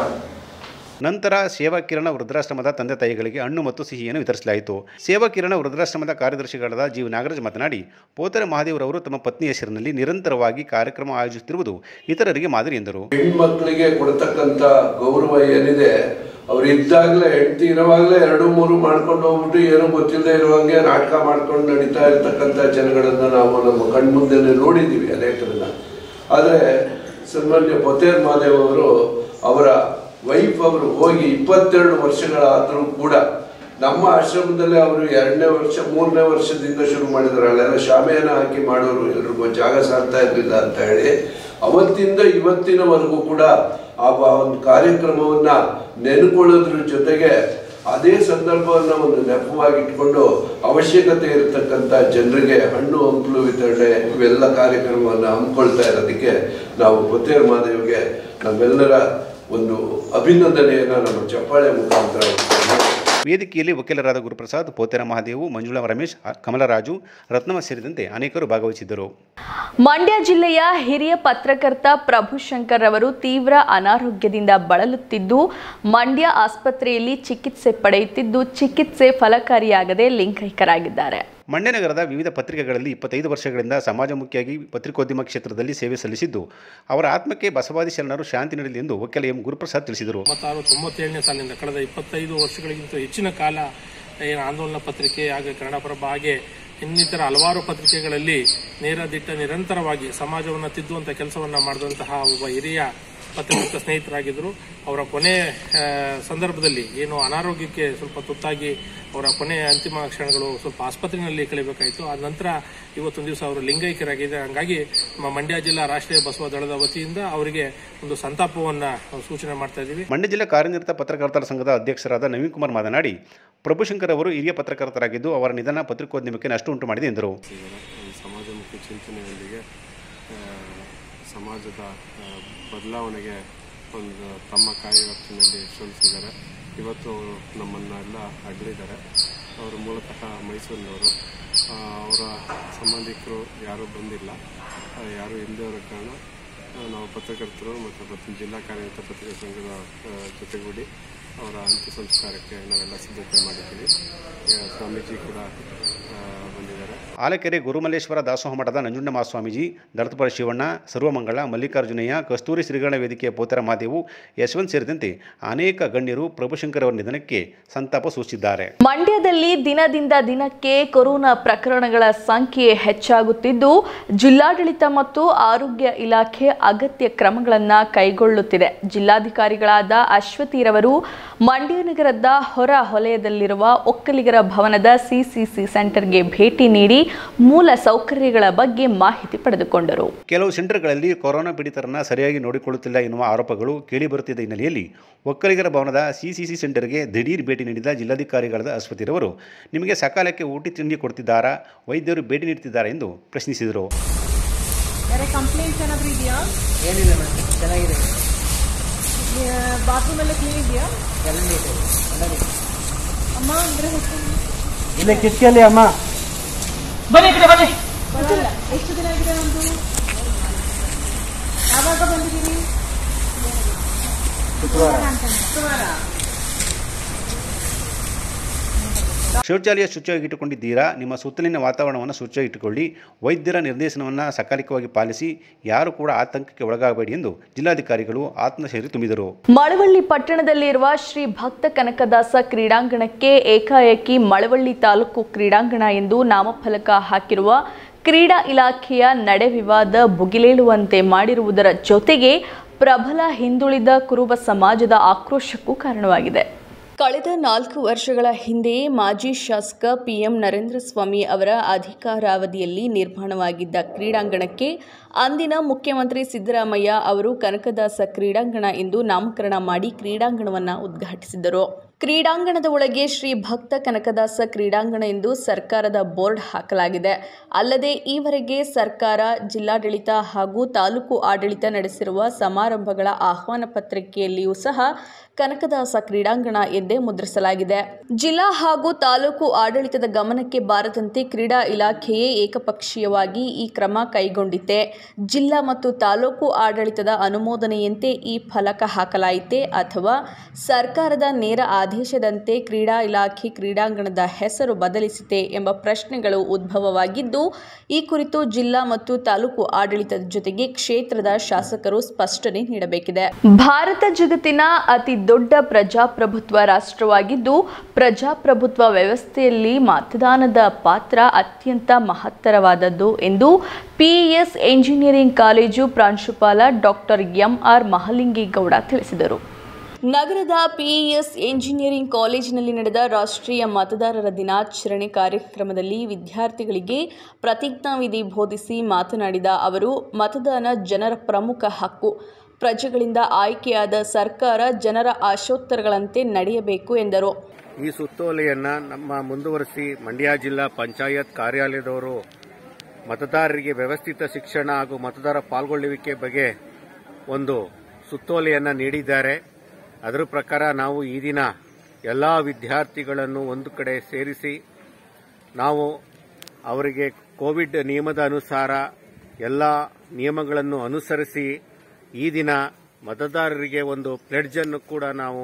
Speaker 8: ನಂತರ ಸೇವಾ ಕಿರಣ ವೃದ್ಧಾಶ್ರಮದ ತಂದೆ ತಾಯಿಗಳಿಗೆ ಹಣ್ಣು ಮತ್ತು ಸಿಹಿಯನ್ನು ವಿತರಿಸಲಾಯಿತು ಸೇವಾ ಕಿರಣ ವೃದ್ಧಾಶ್ರಮದ ಕಾರ್ಯದರ್ಶಿಗಳಾದ ಜೀವ ನಾಗರಾಜ್ ಮಾತನಾಡಿ ಪೋತರ ಮಹಾದೇವರವರು ತಮ್ಮ ಪತ್ನಿ ಹೆಸರಿನಲ್ಲಿ ನಿರಂತರವಾಗಿ ಕಾರ್ಯಕ್ರಮ ಆಯೋಜಿಸುತ್ತಿರುವುದು ಇತರರಿಗೆ ಮಾದರಿ ಎಂದರು
Speaker 10: ಹೆಣ್ಮಕ್ಳಿಗೆ ಕೊಡ್ತಕ್ಕಂತ ಗೌರವ ಏನಿದೆ ಅವ್ರು ಇದ್ದಾಗಲೇ ಹೆಂಡತಿ ಇರುವಾಗಲೇ ಎರಡು ಮೂರು ಮಾಡ್ಕೊಂಡು ಹೋಗ್ಬಿಟ್ಟು ಏನೂ ಗೊತ್ತಿಲ್ಲದೆ ಇರುವಂಗೆ ನಾಟಕ ಮಾಡ್ಕೊಂಡು ನಡೀತಾ ಇರ್ತಕ್ಕಂಥ ಜನಗಳನ್ನ ನಾವು ನಮ್ಮ ಕಣ್ಮುಂದೆನೆ ನೋಡಿದ್ದೀವಿ ಅನೇಕರನ್ನ ಆದರೆ ಸನ್ಮಾನ್ಯ ಪೊತೇರ್ ಮಹಾದೇವ್ ಅವರು ಅವರ ವೈಫ್ ಅವರು ಹೋಗಿ ಇಪ್ಪತ್ತೆರಡು ವರ್ಷಗಳಾದರೂ ಕೂಡ ನಮ್ಮ ಆಶ್ರಮದಲ್ಲೇ ಅವರು ಎರಡನೇ ವರ್ಷ ಮೂರನೇ ವರ್ಷದಿಂದ ಶುರು ಮಾಡಿದ್ರು ಅಲ್ಲೆಲ್ಲ ಶಾಮಿಯಾನ ಹಾಕಿ ಮಾಡೋರು ಎಲ್ರಿಗೂ ಜಾಗ ಸಾಲ್ತಾ ಇರಲಿಲ್ಲ ಅಂತ ಹೇಳಿ ಅವತ್ತಿಂದ ಇವತ್ತಿನವರೆಗೂ ಕೂಡ ಆ ಬ- ಒಂದು ಕಾರ್ಯಕ್ರಮವನ್ನ ನೆನ್ಕೊಳ್ಳೋದ್ರ ಜೊತೆಗೆ ಅದೇ ಸಂದರ್ಭವನ್ನ ಒಂದು ನೆಪವಾಗಿ ಇಟ್ಕೊಂಡು ಅವಶ್ಯಕತೆ ಇರತಕ್ಕಂಥ ಜನರಿಗೆ ಹಣ್ಣು ಹಂಪಲು ವಿತರಣೆ ಇವೆಲ್ಲ ಕಾರ್ಯಕ್ರಮವನ್ನ ಹಮ್ಮಿಕೊಳ್ತಾ ಇರೋದಕ್ಕೆ ನಾವು ಪೊತ್ತೇರ್ ಮಹಾದೇವ್ಗೆ ನಮ್ಮೆಲ್ಲರ ಒಂದು ಅಭಿನಂದನೆಯನ್ನ ನಮ್ಮ ಚಪ್ಪಾಳೆ ಮುಖಾಂತರ
Speaker 8: ವೇದಿಕೆಯಲ್ಲಿ ವಕೀಲರಾದ ಗುರುಪ್ರಸಾದ್ ಪೋತೆರ ಮಹಾದೇವು ಮಂಜುಳಾ ರಮೇಶ್ ಕಮಲರಾಜು ರತ್ನಮ್ಮ ಸೇರಿದಂತೆ ಅನೇಕರು ಭಾಗವಹಿಸಿದ್ದರು
Speaker 1: ಮಂಡ್ಯ ಜಿಲ್ಲೆಯ ಹಿರಿಯ ಪತ್ರಕರ್ತ ಪ್ರಭುಶಂಕರ್ ಅವರು ತೀವ್ರ ಅನಾರೋಗ್ಯದಿಂದ ಬಳಲುತ್ತಿದ್ದು ಮಂಡ್ಯ ಆಸ್ಪತ್ರೆಯಲ್ಲಿ ಚಿಕಿತ್ಸೆ ಪಡೆಯುತ್ತಿದ್ದು ಚಿಕಿತ್ಸೆ ಫಲಕಾರಿಯಾಗದೆ ಲಿಂಗೈಕ್ಯರಾಗಿದ್ದಾರೆ
Speaker 8: ಮಂಡ್ಯ ನಗರದ ವಿವಿಧ ಪತ್ರಿಕೆಗಳಲ್ಲಿ ಇಪ್ಪತ್ತೈದು ವರ್ಷಗಳಿಂದ ಸಮಾಜಮುಖಿಯಾಗಿ ಪತ್ರಿಕೋದ್ಯಮ ಕ್ಷೇತ್ರದಲ್ಲಿ ಸೇವೆ ಸಲ್ಲಿಸಿದ್ದು ಅವರ ಆತ್ಮಕ್ಕೆ ಬಸವಾದಿ ಶರಣರು ಶಾಂತಿ ನೀಡಲಿ ಎಂದು ವಕೀಲ ಎಂ ಗುರುಪ್ರಸಾದ್ ತಿಳಿಸಿದರು
Speaker 11: ತೊಂಬತ್ತಾರು ತೊಂಬತ್ತೇಳನೇ ಸಾಲಿನಿಂದ ಕಳೆದ ಇಪ್ಪತ್ತೈದು ವರ್ಷಗಳಿಗಿಂತ ಹೆಚ್ಚಿನ ಕಾಲ ಏನು ಆಂದೋಲನ ಪತ್ರಿಕೆ ಹಾಗೆ ಕನ್ನಡಪ್ರಭ ಹಾಗೆ ಇನ್ನಿತರ ಹಲವಾರು ಪತ್ರಿಕೆಗಳಲ್ಲಿ ನೇರ ದಿಟ್ಟ ನಿರಂತರವಾಗಿ ಸಮಾಜವನ್ನು ತಿದ್ದುವಂತ ಕೆಲಸವನ್ನ ಮಾಡಿದಂತಹ ಒಬ್ಬ ಹಿರಿಯ ಪತ್ರಕರ್ತ ಸ್ನೇಹಿತರಾಗಿದ್ದರು ಅವರ ಕೊನೆ ಆ, ಸಂದರ್ಭದಲ್ಲಿ ಏನು ಅನಾರೋಗ್ಯಕ್ಕೆ ಸ್ವಲ್ಪ ತುತ್ತಾಗಿ ಅವರ ಕೊನೆ ಅಂತಿಮ ಕ್ಷಣಗಳು ಸ್ವಲ್ಪ ಆಸ್ಪತ್ರೆಯಲ್ಲಿ ಕಳಿಬೇಕಾಯಿತು ಆ ನಂತರ ಇವತ್ತೊಂದು ದಿವಸ ಅವರು ಲಿಂಗೈಕ್ಯರಾಗಿದೆ ಹಂಗಾಗಿ ನಮ್ಮ ಮಂಡ್ಯ ಜಿಲ್ಲಾ ರಾಷ್ಟ್ರೀಯ ಬಸವ ದಳದ ವತಿಯಿಂದ ಅವರಿಗೆ ಒಂದು ಸಂತಾಪವನ್ನ ಸೂಚನೆ ಮಾಡ್ತಾ ಇದ್ದೀವಿ
Speaker 8: ಮಂಡ್ಯ ಜಿಲ್ಲಾ ಕಾರ್ಯನಿರತ ಪತ್ರಕರ್ತರ ಸಂಘದ ಅಧ್ಯಕ್ಷರಾದ ನವೀನ್ ಕುಮಾರ್ ಮಾತನಾಡಿ ಪ್ರಭುಶಂಕರ್ ಅವರು ಹಿರಿಯ ಪತ್ರಕರ್ತರಾಗಿದ್ದು ಅವರ ನಿಧನ ಪತ್ರಿಕೋದ್ಯಮಕ್ಕೆ ನಷ್ಟ ಉಂಟು ಮಾಡಿದೆ ಎಂದರು
Speaker 12: ಸಮಾಜಮುಖಿ ಚಿಂತನೆಯೊಂದಿಗೆ ಆ, ಸಮಾಜದ ಆ, ಬದಲಾವಣೆಗೆ ಒಂದು ತಮ್ಮ ಕಾರ್ಯವ್ಯಾಪ್ತಿನಲ್ಲಿ ಶ್ರಮಿಸಿದ್ದಾರೆ ಇವತ್ತು ಅವರು ನಮ್ಮನ್ನೆಲ್ಲ ಅಗಲಿದ್ದಾರೆ ಅವರು ಮೂಲತಃ ಮೈಸೂರಿನವರು ಆ, ಅವರ ಸಂಬಂಧಿಕರು ಯಾರೂ ಬಂದಿಲ್ಲ ಆ, ಯಾರೂ ಇಲ್ಲದೆ ಇರೋ ಕಾರಣ ಆ, ನಾವು ಪತ್ರಕರ್ತರು ಮತ್ತು ಮತ್ತು ಜಿಲ್ಲಾ ಕಾರ್ಯನಿರತ ಪತ್ರಿಕಾ ಸಂಘದ ಆ, ಜೊತೆಗೂಡಿ ಅವರ ಅಂತ್ಯ ಸಂಸ್ಕಾರಕ್ಕೆ ನಾವೆಲ್ಲ ಸಿದ್ಧತೆ ಮಾಡಿದ್ದೀವಿ ಈಗ ಸ್ವಾಮೀಜಿ ಕೂಡ ಆ, ಬಂದಿದ್ದಾರೆ
Speaker 8: ಆಲಕೆರೆ ಗುರುಮಲ್ಲೇಶ್ವರ ದಾಸೋಹ ಮಠದ ನಂಜುಂಡ ಮಹಾಸ್ವಾಮೀಜಿ ದಳತಪುರ ಶಿವಣ್ಣ ಸರ್ವಮಂಗಳ ಮಲ್ಲಿಕಾರ್ಜುನಯ್ಯ ಕಸ್ತೂರಿ ಶ್ರೀಗಣ ವೇದಿಕೆಯ ಪೋತರ ಮಾದೇವು ಯಶವಂತ್ ಸೇರಿದಂತೆ ಅನೇಕ ಗಣ್ಯರು ಪ್ರಭುಶಂಕರ್ ಅವರ ನಿಧನಕ್ಕೆ ಸಂತಾಪ ಸೂಚಿಸಿದ್ದಾರೆ
Speaker 1: ಮಂಡ್ಯದಲ್ಲಿ ದಿನದಿಂದ ದಿನಕ್ಕೆ ಕೊರೋನಾ ಪ್ರಕರಣಗಳ ಸಂಖ್ಯೆ ಹೆಚ್ಚಾಗುತ್ತಿದ್ದು ಜಿಲ್ಲಾಡಳಿತ ಮತ್ತು ಆರೋಗ್ಯ ಇಲಾಖೆ ಅಗತ್ಯ ಕ್ರಮಗಳನ್ನು ಕೈಗೊಳ್ಳುತ್ತಿದೆ ಜಿಲ್ಲಾಧಿಕಾರಿಗಳಾದ ಅಶ್ವತಿರವರು ಮಂಡ್ಯ ನಗರದ ಹೊರ ವಲಯದಲ್ಲಿರುವ ಒಕ್ಕಲಿಗರ ಭವನದ ಸಿಸಿಸಿ ಸೆಂಟರ್ಗೆ ಭೇಟಿ ನೀಡಿ ಮೂಲ ಸೌಕರ್ಯಗಳ ಬಗ್ಗೆ ಮಾಹಿತಿ ಪಡೆದುಕೊಂಡರು
Speaker 8: ಕೆಲವು ಸೆಂಟರ್ಗಳಲ್ಲಿ ಕೊರೋನಾ ಪೀಡಿತರನ್ನ ಸರಿಯಾಗಿ ನೋಡಿಕೊಳ್ಳುತ್ತಿಲ್ಲ ಎನ್ನುವ ಆರೋಪಗಳು ಕೇಳಿಬರುತ್ತಿದ್ದ ಹಿನ್ನೆಲೆಯಲ್ಲಿ ಒಕ್ಕಲಿಗರ ಭವನದ ಸಿಸಿಸಿ ಸೆಂಟರ್ಗೆ ದಿಢೀರ್ ಭೇಟಿ ನೀಡಿದ ಜಿಲ್ಲಾಧಿಕಾರಿಗಳಾದ ಅಶ್ವತಿರವರು ನಿಮಗೆ ಸಕಾಲಕ್ಕೆ ಊಟ ತಿಂಡಿ ಕೊಡ್ತಿದ್ದಾರಾ ವೈದ್ಯರು ಭೇಟಿ ನೀಡ್ತಿದ್ದಾರಾ ಎಂದು ಪ್ರಶ್ನಿಸಿದರು
Speaker 13: ಬೇರೆ ಕಂಪ್ಲೇಂಟ್ಸ್ ಏನಾದರೂ ಇದೆಯಾ
Speaker 14: ಏನಿಲ್ಲ ಮೇಡಮ್ ಚೆನ್ನಾಗಿದೆ
Speaker 13: ಬಾತ್ರೂಮ್ ಎಲ್ಲ ಕ್ಲೀನ್ ಇದೆಯಾ
Speaker 14: ಎಲ್ಲ ನೀಟ್ ಎಲ್ಲ ನೀಟ್
Speaker 13: ಅಮ್ಮ ಅಂದ್ರೆ
Speaker 14: ಇಲ್ಲ ಕಿಟ್ಕಿಯಲ್ಲಿ ಅಮ್ಮ
Speaker 13: ಬನ್ನಿ ಈ ಕಡೆ ಬನ್ನಿ ಗೊತ್ತಿಲ್ಲ ಎಷ್ಟು ದಿನ ಆಗಿದೆ ನಮ್ದು ಯಾವಾಗ ಬಂದಿದ್ದೀರಿ
Speaker 14: ಶುಕ್ರವಾರ
Speaker 13: ಶುಕ್ರವಾರ
Speaker 8: ಶೌಚಾಲಯ ಶುಚಿಯಾಗಿಟ್ಟುಕೊಂಡಿದ್ದೀರಾ ನಿಮ್ಮ ಸುತ್ತಲಿನ ವಾತಾವರಣವನ್ನು ಶುಚಿಯಾಗಿಟ್ಟುಕೊಳ್ಳಿ ವೈದ್ಯರ ನಿರ್ದೇಶನವನ್ನು ಸಕಾಲಿಕವಾಗಿ ಪಾಲಿಸಿ ಯಾರು ಕೂಡ ಆತಂಕಕ್ಕೆ ಒಳಗಾಗಬೇಡಿ ಎಂದು ಜಿಲ್ಲಾಧಿಕಾರಿಗಳು ಆತ್ಮಶೈಲಿ ತುಂಬಿದರು
Speaker 1: ಮಳವಳ್ಳಿ ಪಟ್ಟಣದಲ್ಲಿರುವ ಶ್ರೀ ಭಕ್ತ ಕನಕದಾಸ ಕ್ರೀಡಾಂಗಣಕ್ಕೆ ಏಕಾಏಕಿ ಮಳವಳ್ಳಿ ತಾಲೂಕು ಕ್ರೀಡಾಂಗಣ ಎಂದು ನಾಮಫಲಕ ಹಾಕಿರುವ ಕ್ರೀಡಾ ಇಲಾಖೆಯ ನಡೆ ವಿವಾದ ಭುಗಿಲೇಳುವಂತೆ ಮಾಡಿರುವುದರ ಜೊತೆಗೆ ಪ್ರಬಲ ಹಿಂದುಳಿದ ಕುರುಬ ಸಮಾಜದ ಆಕ್ರೋಶಕ್ಕೂ ಕಾರಣವಾಗಿದೆ ಕಳೆದ ನಾಲ್ಕು ವರ್ಷಗಳ ಹಿಂದೆಯೇ ಮಾಜಿ ಶಾಸಕ ಪಿಎಂ ನರೇಂದ್ರ ಸ್ವಾಮಿ ಅವರ ಅಧಿಕಾರಾವಧಿಯಲ್ಲಿ ನಿರ್ಮಾಣವಾಗಿದ್ದ ಕ್ರೀಡಾಂಗಣಕ್ಕೆ ಅಂದಿನ ಮುಖ್ಯಮಂತ್ರಿ ಸಿದ್ದರಾಮಯ್ಯ ಅವರು ಕನಕದಾಸ ಕ್ರೀಡಾಂಗಣ ಎಂದು ನಾಮಕರಣ ಮಾಡಿ ಕ್ರೀಡಾಂಗಣವನ್ನು ಉದ್ಘಾಟಿಸಿದರು ಕ್ರೀಡಾಂಗಣದ ಒಳಗೆ ಶ್ರೀ ಭಕ್ತ ಕನಕದಾಸ ಕ್ರೀಡಾಂಗಣ ಎಂದು ಸರ್ಕಾರದ ಬೋರ್ಡ್ ಹಾಕಲಾಗಿದೆ ಅಲ್ಲದೆ ಈವರೆಗೆ ಸರ್ಕಾರ ಜಿಲ್ಲಾಡಳಿತ ಹಾಗೂ ತಾಲೂಕು ಆಡಳಿತ ನಡೆಸಿರುವ ಸಮಾರಂಭಗಳ ಆಹ್ವಾನ ಪತ್ರಿಕೆಯಲ್ಲಿಯೂ ಸಹ ಕನಕದಾಸ ಕ್ರೀಡಾಂಗಣ ಎಂದೇ ಮುದ್ರಿಸಲಾಗಿದೆ ಜಿಲ್ಲಾ ಹಾಗೂ ತಾಲೂಕು ಆಡಳಿತದ ಗಮನಕ್ಕೆ ಬಾರದಂತೆ ಕ್ರೀಡಾ ಇಲಾಖೆಯೇ ಏಕಪಕ್ಷೀಯವಾಗಿ ಈ ಕ್ರಮ ಕೈಗೊಂಡಿತ್ತೆ ಜಿಲ್ಲಾ ಮತ್ತು ತಾಲೂಕು ಆಡಳಿತದ ಅನುಮೋದನೆಯಂತೆ ಈ ಫಲಕ ಹಾಕಲಾಯಿತೆ ಅಥವಾ ಸರ್ಕಾರದ ನೇರ ಆದೇಶದಂತೆ ಕ್ರೀಡಾ ಇಲಾಖೆ ಕ್ರೀಡಾಂಗಣದ ಹೆಸರು ಬದಲಿಸಿತೆ ಎಂಬ ಪ್ರಶ್ನೆಗಳು ಉದ್ಭವವಾಗಿದ್ದು ಈ ಕುರಿತು ಜಿಲ್ಲಾ ಮತ್ತು ತಾಲೂಕು ಆಡಳಿತದ ಜೊತೆಗೆ ಕ್ಷೇತ್ರದ ಶಾಸಕರು ಸ್ಪಷ್ಟನೆ ನೀಡಬೇಕಿದೆ ಭಾರತ ಜಗತ್ತಿನ ಅತಿ ದೊಡ್ಡ ಪ್ರಜಾಪ್ರಭುತ್ವ ರಾಷ್ಟ್ರವಾಗಿದ್ದು ಪ್ರಜಾಪ್ರಭುತ್ವ ವ್ಯವಸ್ಥೆಯಲ್ಲಿ ಮತದಾನದ ಪಾತ್ರ ಅತ್ಯಂತ ಮಹತ್ತರವಾದದ್ದು ಎಂದು ಪಿಇಎಸ್ ಎಂಜಿನಿಯರಿಂಗ್ ಕಾಲೇಜು ಪ್ರಾಂಶುಪಾಲ ಡಾಕ್ಟರ್ ಎಂಆರ್ ಮಹಲಿಂಗೇಗೌಡ ತಿಳಿಸಿದರು ನಗರದ ಪಿಇಎಸ್ ಎಂಜಿನಿಯರಿಂಗ್ ಕಾಲೇಜಿನಲ್ಲಿ ನಡೆದ ರಾಷ್ಟ್ರೀಯ ಮತದಾರರ ದಿನಾಚರಣೆ ಕಾರ್ಯಕ್ರಮದಲ್ಲಿ ವಿದ್ಯಾರ್ಥಿಗಳಿಗೆ ಪ್ರತಿಜ್ಞಾವಿಧಿ ಬೋಧಿಸಿ ಮಾತನಾಡಿದ ಅವರು ಮತದಾನ ಜನರ ಪ್ರಮುಖ ಹಕ್ಕು ಪ್ರಜೆಗಳಿಂದ ಆಯ್ಕೆಯಾದ ಸರ್ಕಾರ ಜನರ ಆಶೋತ್ತರಗಳಂತೆ ನಡೆಯಬೇಕು ಎಂದರು
Speaker 15: ಈ ಸುತ್ತೋಲೆಯನ್ನು ನಮ್ಮ ಮುಂದುವರಿಸಿ ಮಂಡ್ಯ ಜಿಲ್ಲಾ ಪಂಚಾಯತ್ ಕಾರ್ಯಾಲಯದವರು ಮತದಾರರಿಗೆ ವ್ಯವಸ್ಥಿತ ಶಿಕ್ಷಣ ಹಾಗೂ ಮತದಾರ ಪಾಲ್ಗೊಳ್ಳುವಿಕೆ ಬಗ್ಗೆ ಒಂದು ಸುತ್ತೋಲೆಯನ್ನು ನೀಡಿದ್ದಾರೆ ಅದರ ಪ್ರಕಾರ ನಾವು ಈ ದಿನ ಎಲ್ಲ ವಿದ್ಯಾರ್ಥಿಗಳನ್ನು ಒಂದು ಕಡೆ ಸೇರಿಸಿ ನಾವು ಅವರಿಗೆ ಕೋವಿಡ್ ನಿಯಮದ ಅನುಸಾರ ಎಲ್ಲ ನಿಯಮಗಳನ್ನು ಅನುಸರಿಸಿ ಈ ದಿನ ಮತದಾರರಿಗೆ ಒಂದು ಪ್ಲೆಡ್ಜ್ ಅನ್ನು ಕೂಡ ನಾವು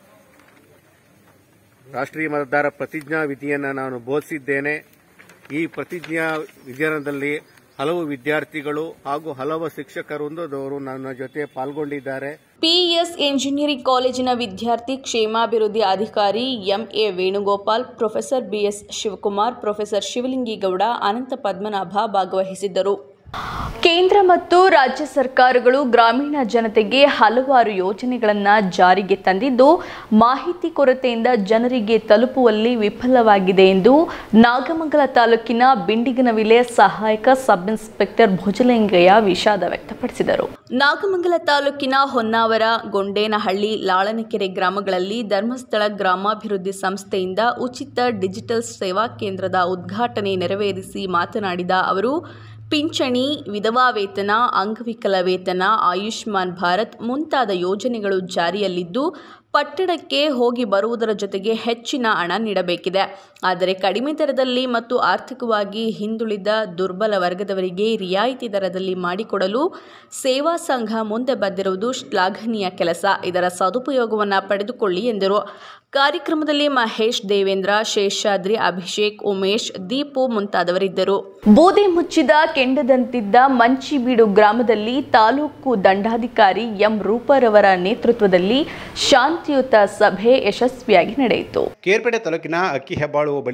Speaker 15: ರಾಷ್ಟ್ರೀಯ ಮತದಾರ ಪ್ರತಿಜ್ಞಾ ವಿಧಿಯನ್ನು ನಾನು ಬೋಧಿಸಿದ್ದೇನೆ ಈ ಪ್ರತಿಜ್ಞಾ ವಿಧಾನದಲ್ಲಿ ಹಲವು ವಿದ್ಯಾರ್ಥಿಗಳು ಹಾಗೂ ಹಲವು ಶಿಕ್ಷಕರು ನನ್ನ ಜೊತೆ ಪಾಲ್ಗೊಂಡಿದ್ದಾರೆ
Speaker 1: ಪಿಇಎಸ್ ಎಂಜಿನಿಯರಿಂಗ್ ಕಾಲೇಜಿನ ವಿದ್ಯಾರ್ಥಿ ಕ್ಷೇಮಾಭಿವೃದ್ಧಿ ಅಧಿಕಾರಿ MA Venugopal professor BS Shivakumar professor Shivalingegowda Anantha Padmanabha ಭಾಗವಹಿಸಿದ್ದರು ಕೇಂದ್ರ ಮತ್ತು ರಾಜ್ಯ ಸರ್ಕಾರಗಳು ಗ್ರಾಮೀಣ ಜನತೆಗೆ ಹಲವಾರು ಯೋಜನೆಗಳನ್ನು ಜಾರಿಗೆ ತಂದಿದ್ದು ಮಾಹಿತಿ ಕೊರತೆಯಿಂದ ಜನರಿಗೆ ತಲುಪುವಲ್ಲಿ ವಿಫಲವಾಗಿದೆ ಎಂದು ನಾಗಮಂಗಲ ತಾಲೂಕಿನ ಬಿಂಡಿಗನವಿಲೆ ಸಹಾಯಕ ಸಬ್ ಇನ್ಸ್ಪೆಕ್ಟರ್ ಭುಜಲಿಂಗಯ್ಯ ವಿಷಾದ ವ್ಯಕ್ತಪಡಿಸಿದರು ನಾಗಮಂಗಲ ತಾಲೂಕಿನ ಹೊನ್ನಾವರ ಗೊಂಡೇನಹಳ್ಳಿ ಲಾಳನಕೆರೆ ಗ್ರಾಮಗಳಲ್ಲಿ ಧರ್ಮಸ್ಥಳ ಗ್ರಾಮಾಭಿವೃದ್ಧಿ ಸಂಸ್ಥೆಯಿಂದ ಉಚಿತ ಡಿಜಿಟಲ್ ಸೇವಾ ಕೇಂದ್ರದ ಉದ್ಘಾಟನೆ ನೆರವೇರಿಸಿ ಮಾತನಾಡಿದ ಅವರು ಪಿಂಚಣಿ ವಿಧವಾ ವೇತನ ಅಂಗವಿಕಲ ವೇತನ ಆಯುಷ್ಮಾನ್ ಭಾರತ್ ಮುಂತಾದ ಯೋಜನೆಗಳು ಜಾರಿಯಲ್ಲಿದ್ದು ಪಟ್ಟಣಕ್ಕೆ ಹೋಗಿ ಬರುವುದರ ಜೊತೆಗೆ ಹೆಚ್ಚಿನ ಹಣ ನೀಡಬೇಕಿದೆ ಆದರೆ ಕಡಿಮೆ ದರದಲ್ಲಿ ಮತ್ತು ಆರ್ಥಿಕವಾಗಿ ಹಿಂದುಳಿದ ದುರ್ಬಲ ವರ್ಗದವರಿಗೆ ರಿಯಾಯಿತಿ ದರದಲ್ಲಿ ಮಾಡಿಕೊಡಲು ಸೇವಾ ಸಂಘ ಮುಂದೆ ಬಂದಿರುವುದು ಶ್ಲಾಘನೀಯ ಕೆಲಸ ಇದರ ಸದುಪಯೋಗವನ್ನು ಪಡೆದುಕೊಳ್ಳಿ ಎಂದರು ಕಾರ್ಯಕ್ರಮದಲ್ಲಿ ಮಹೇಶ್ ದೇವೇಂದ್ರ ಶೇಷಾದ್ರಿ ಅಭಿಷೇಕ್ ಉಮೇಶ್ ದೀಪು ಮುಂತಾದವರಿದ್ದರು ಬೂದಿ ಮುಚ್ಚಿದ ಕೆಂಡದಂತಿದ್ದ ಮಂಚಿಬೀಡು ಗ್ರಾಮದಲ್ಲಿ ತಾಲೂಕು ದಂಡಾಧಿಕಾರಿ ಎಂ ರೂಪರವರ ನೇತೃತ್ವದಲ್ಲಿ ಶಾಂತಿಯುತ ಸಭೆ ಯಶಸ್ವಿಯಾಗಿ ನಡೆಯಿತು
Speaker 8: ಕೇರ್ಪೇಟೆ ತಾಲೂಕಿನ ಅಕ್ಕಿ ಹೆಬ್ಬಾಳು ಬಳಿ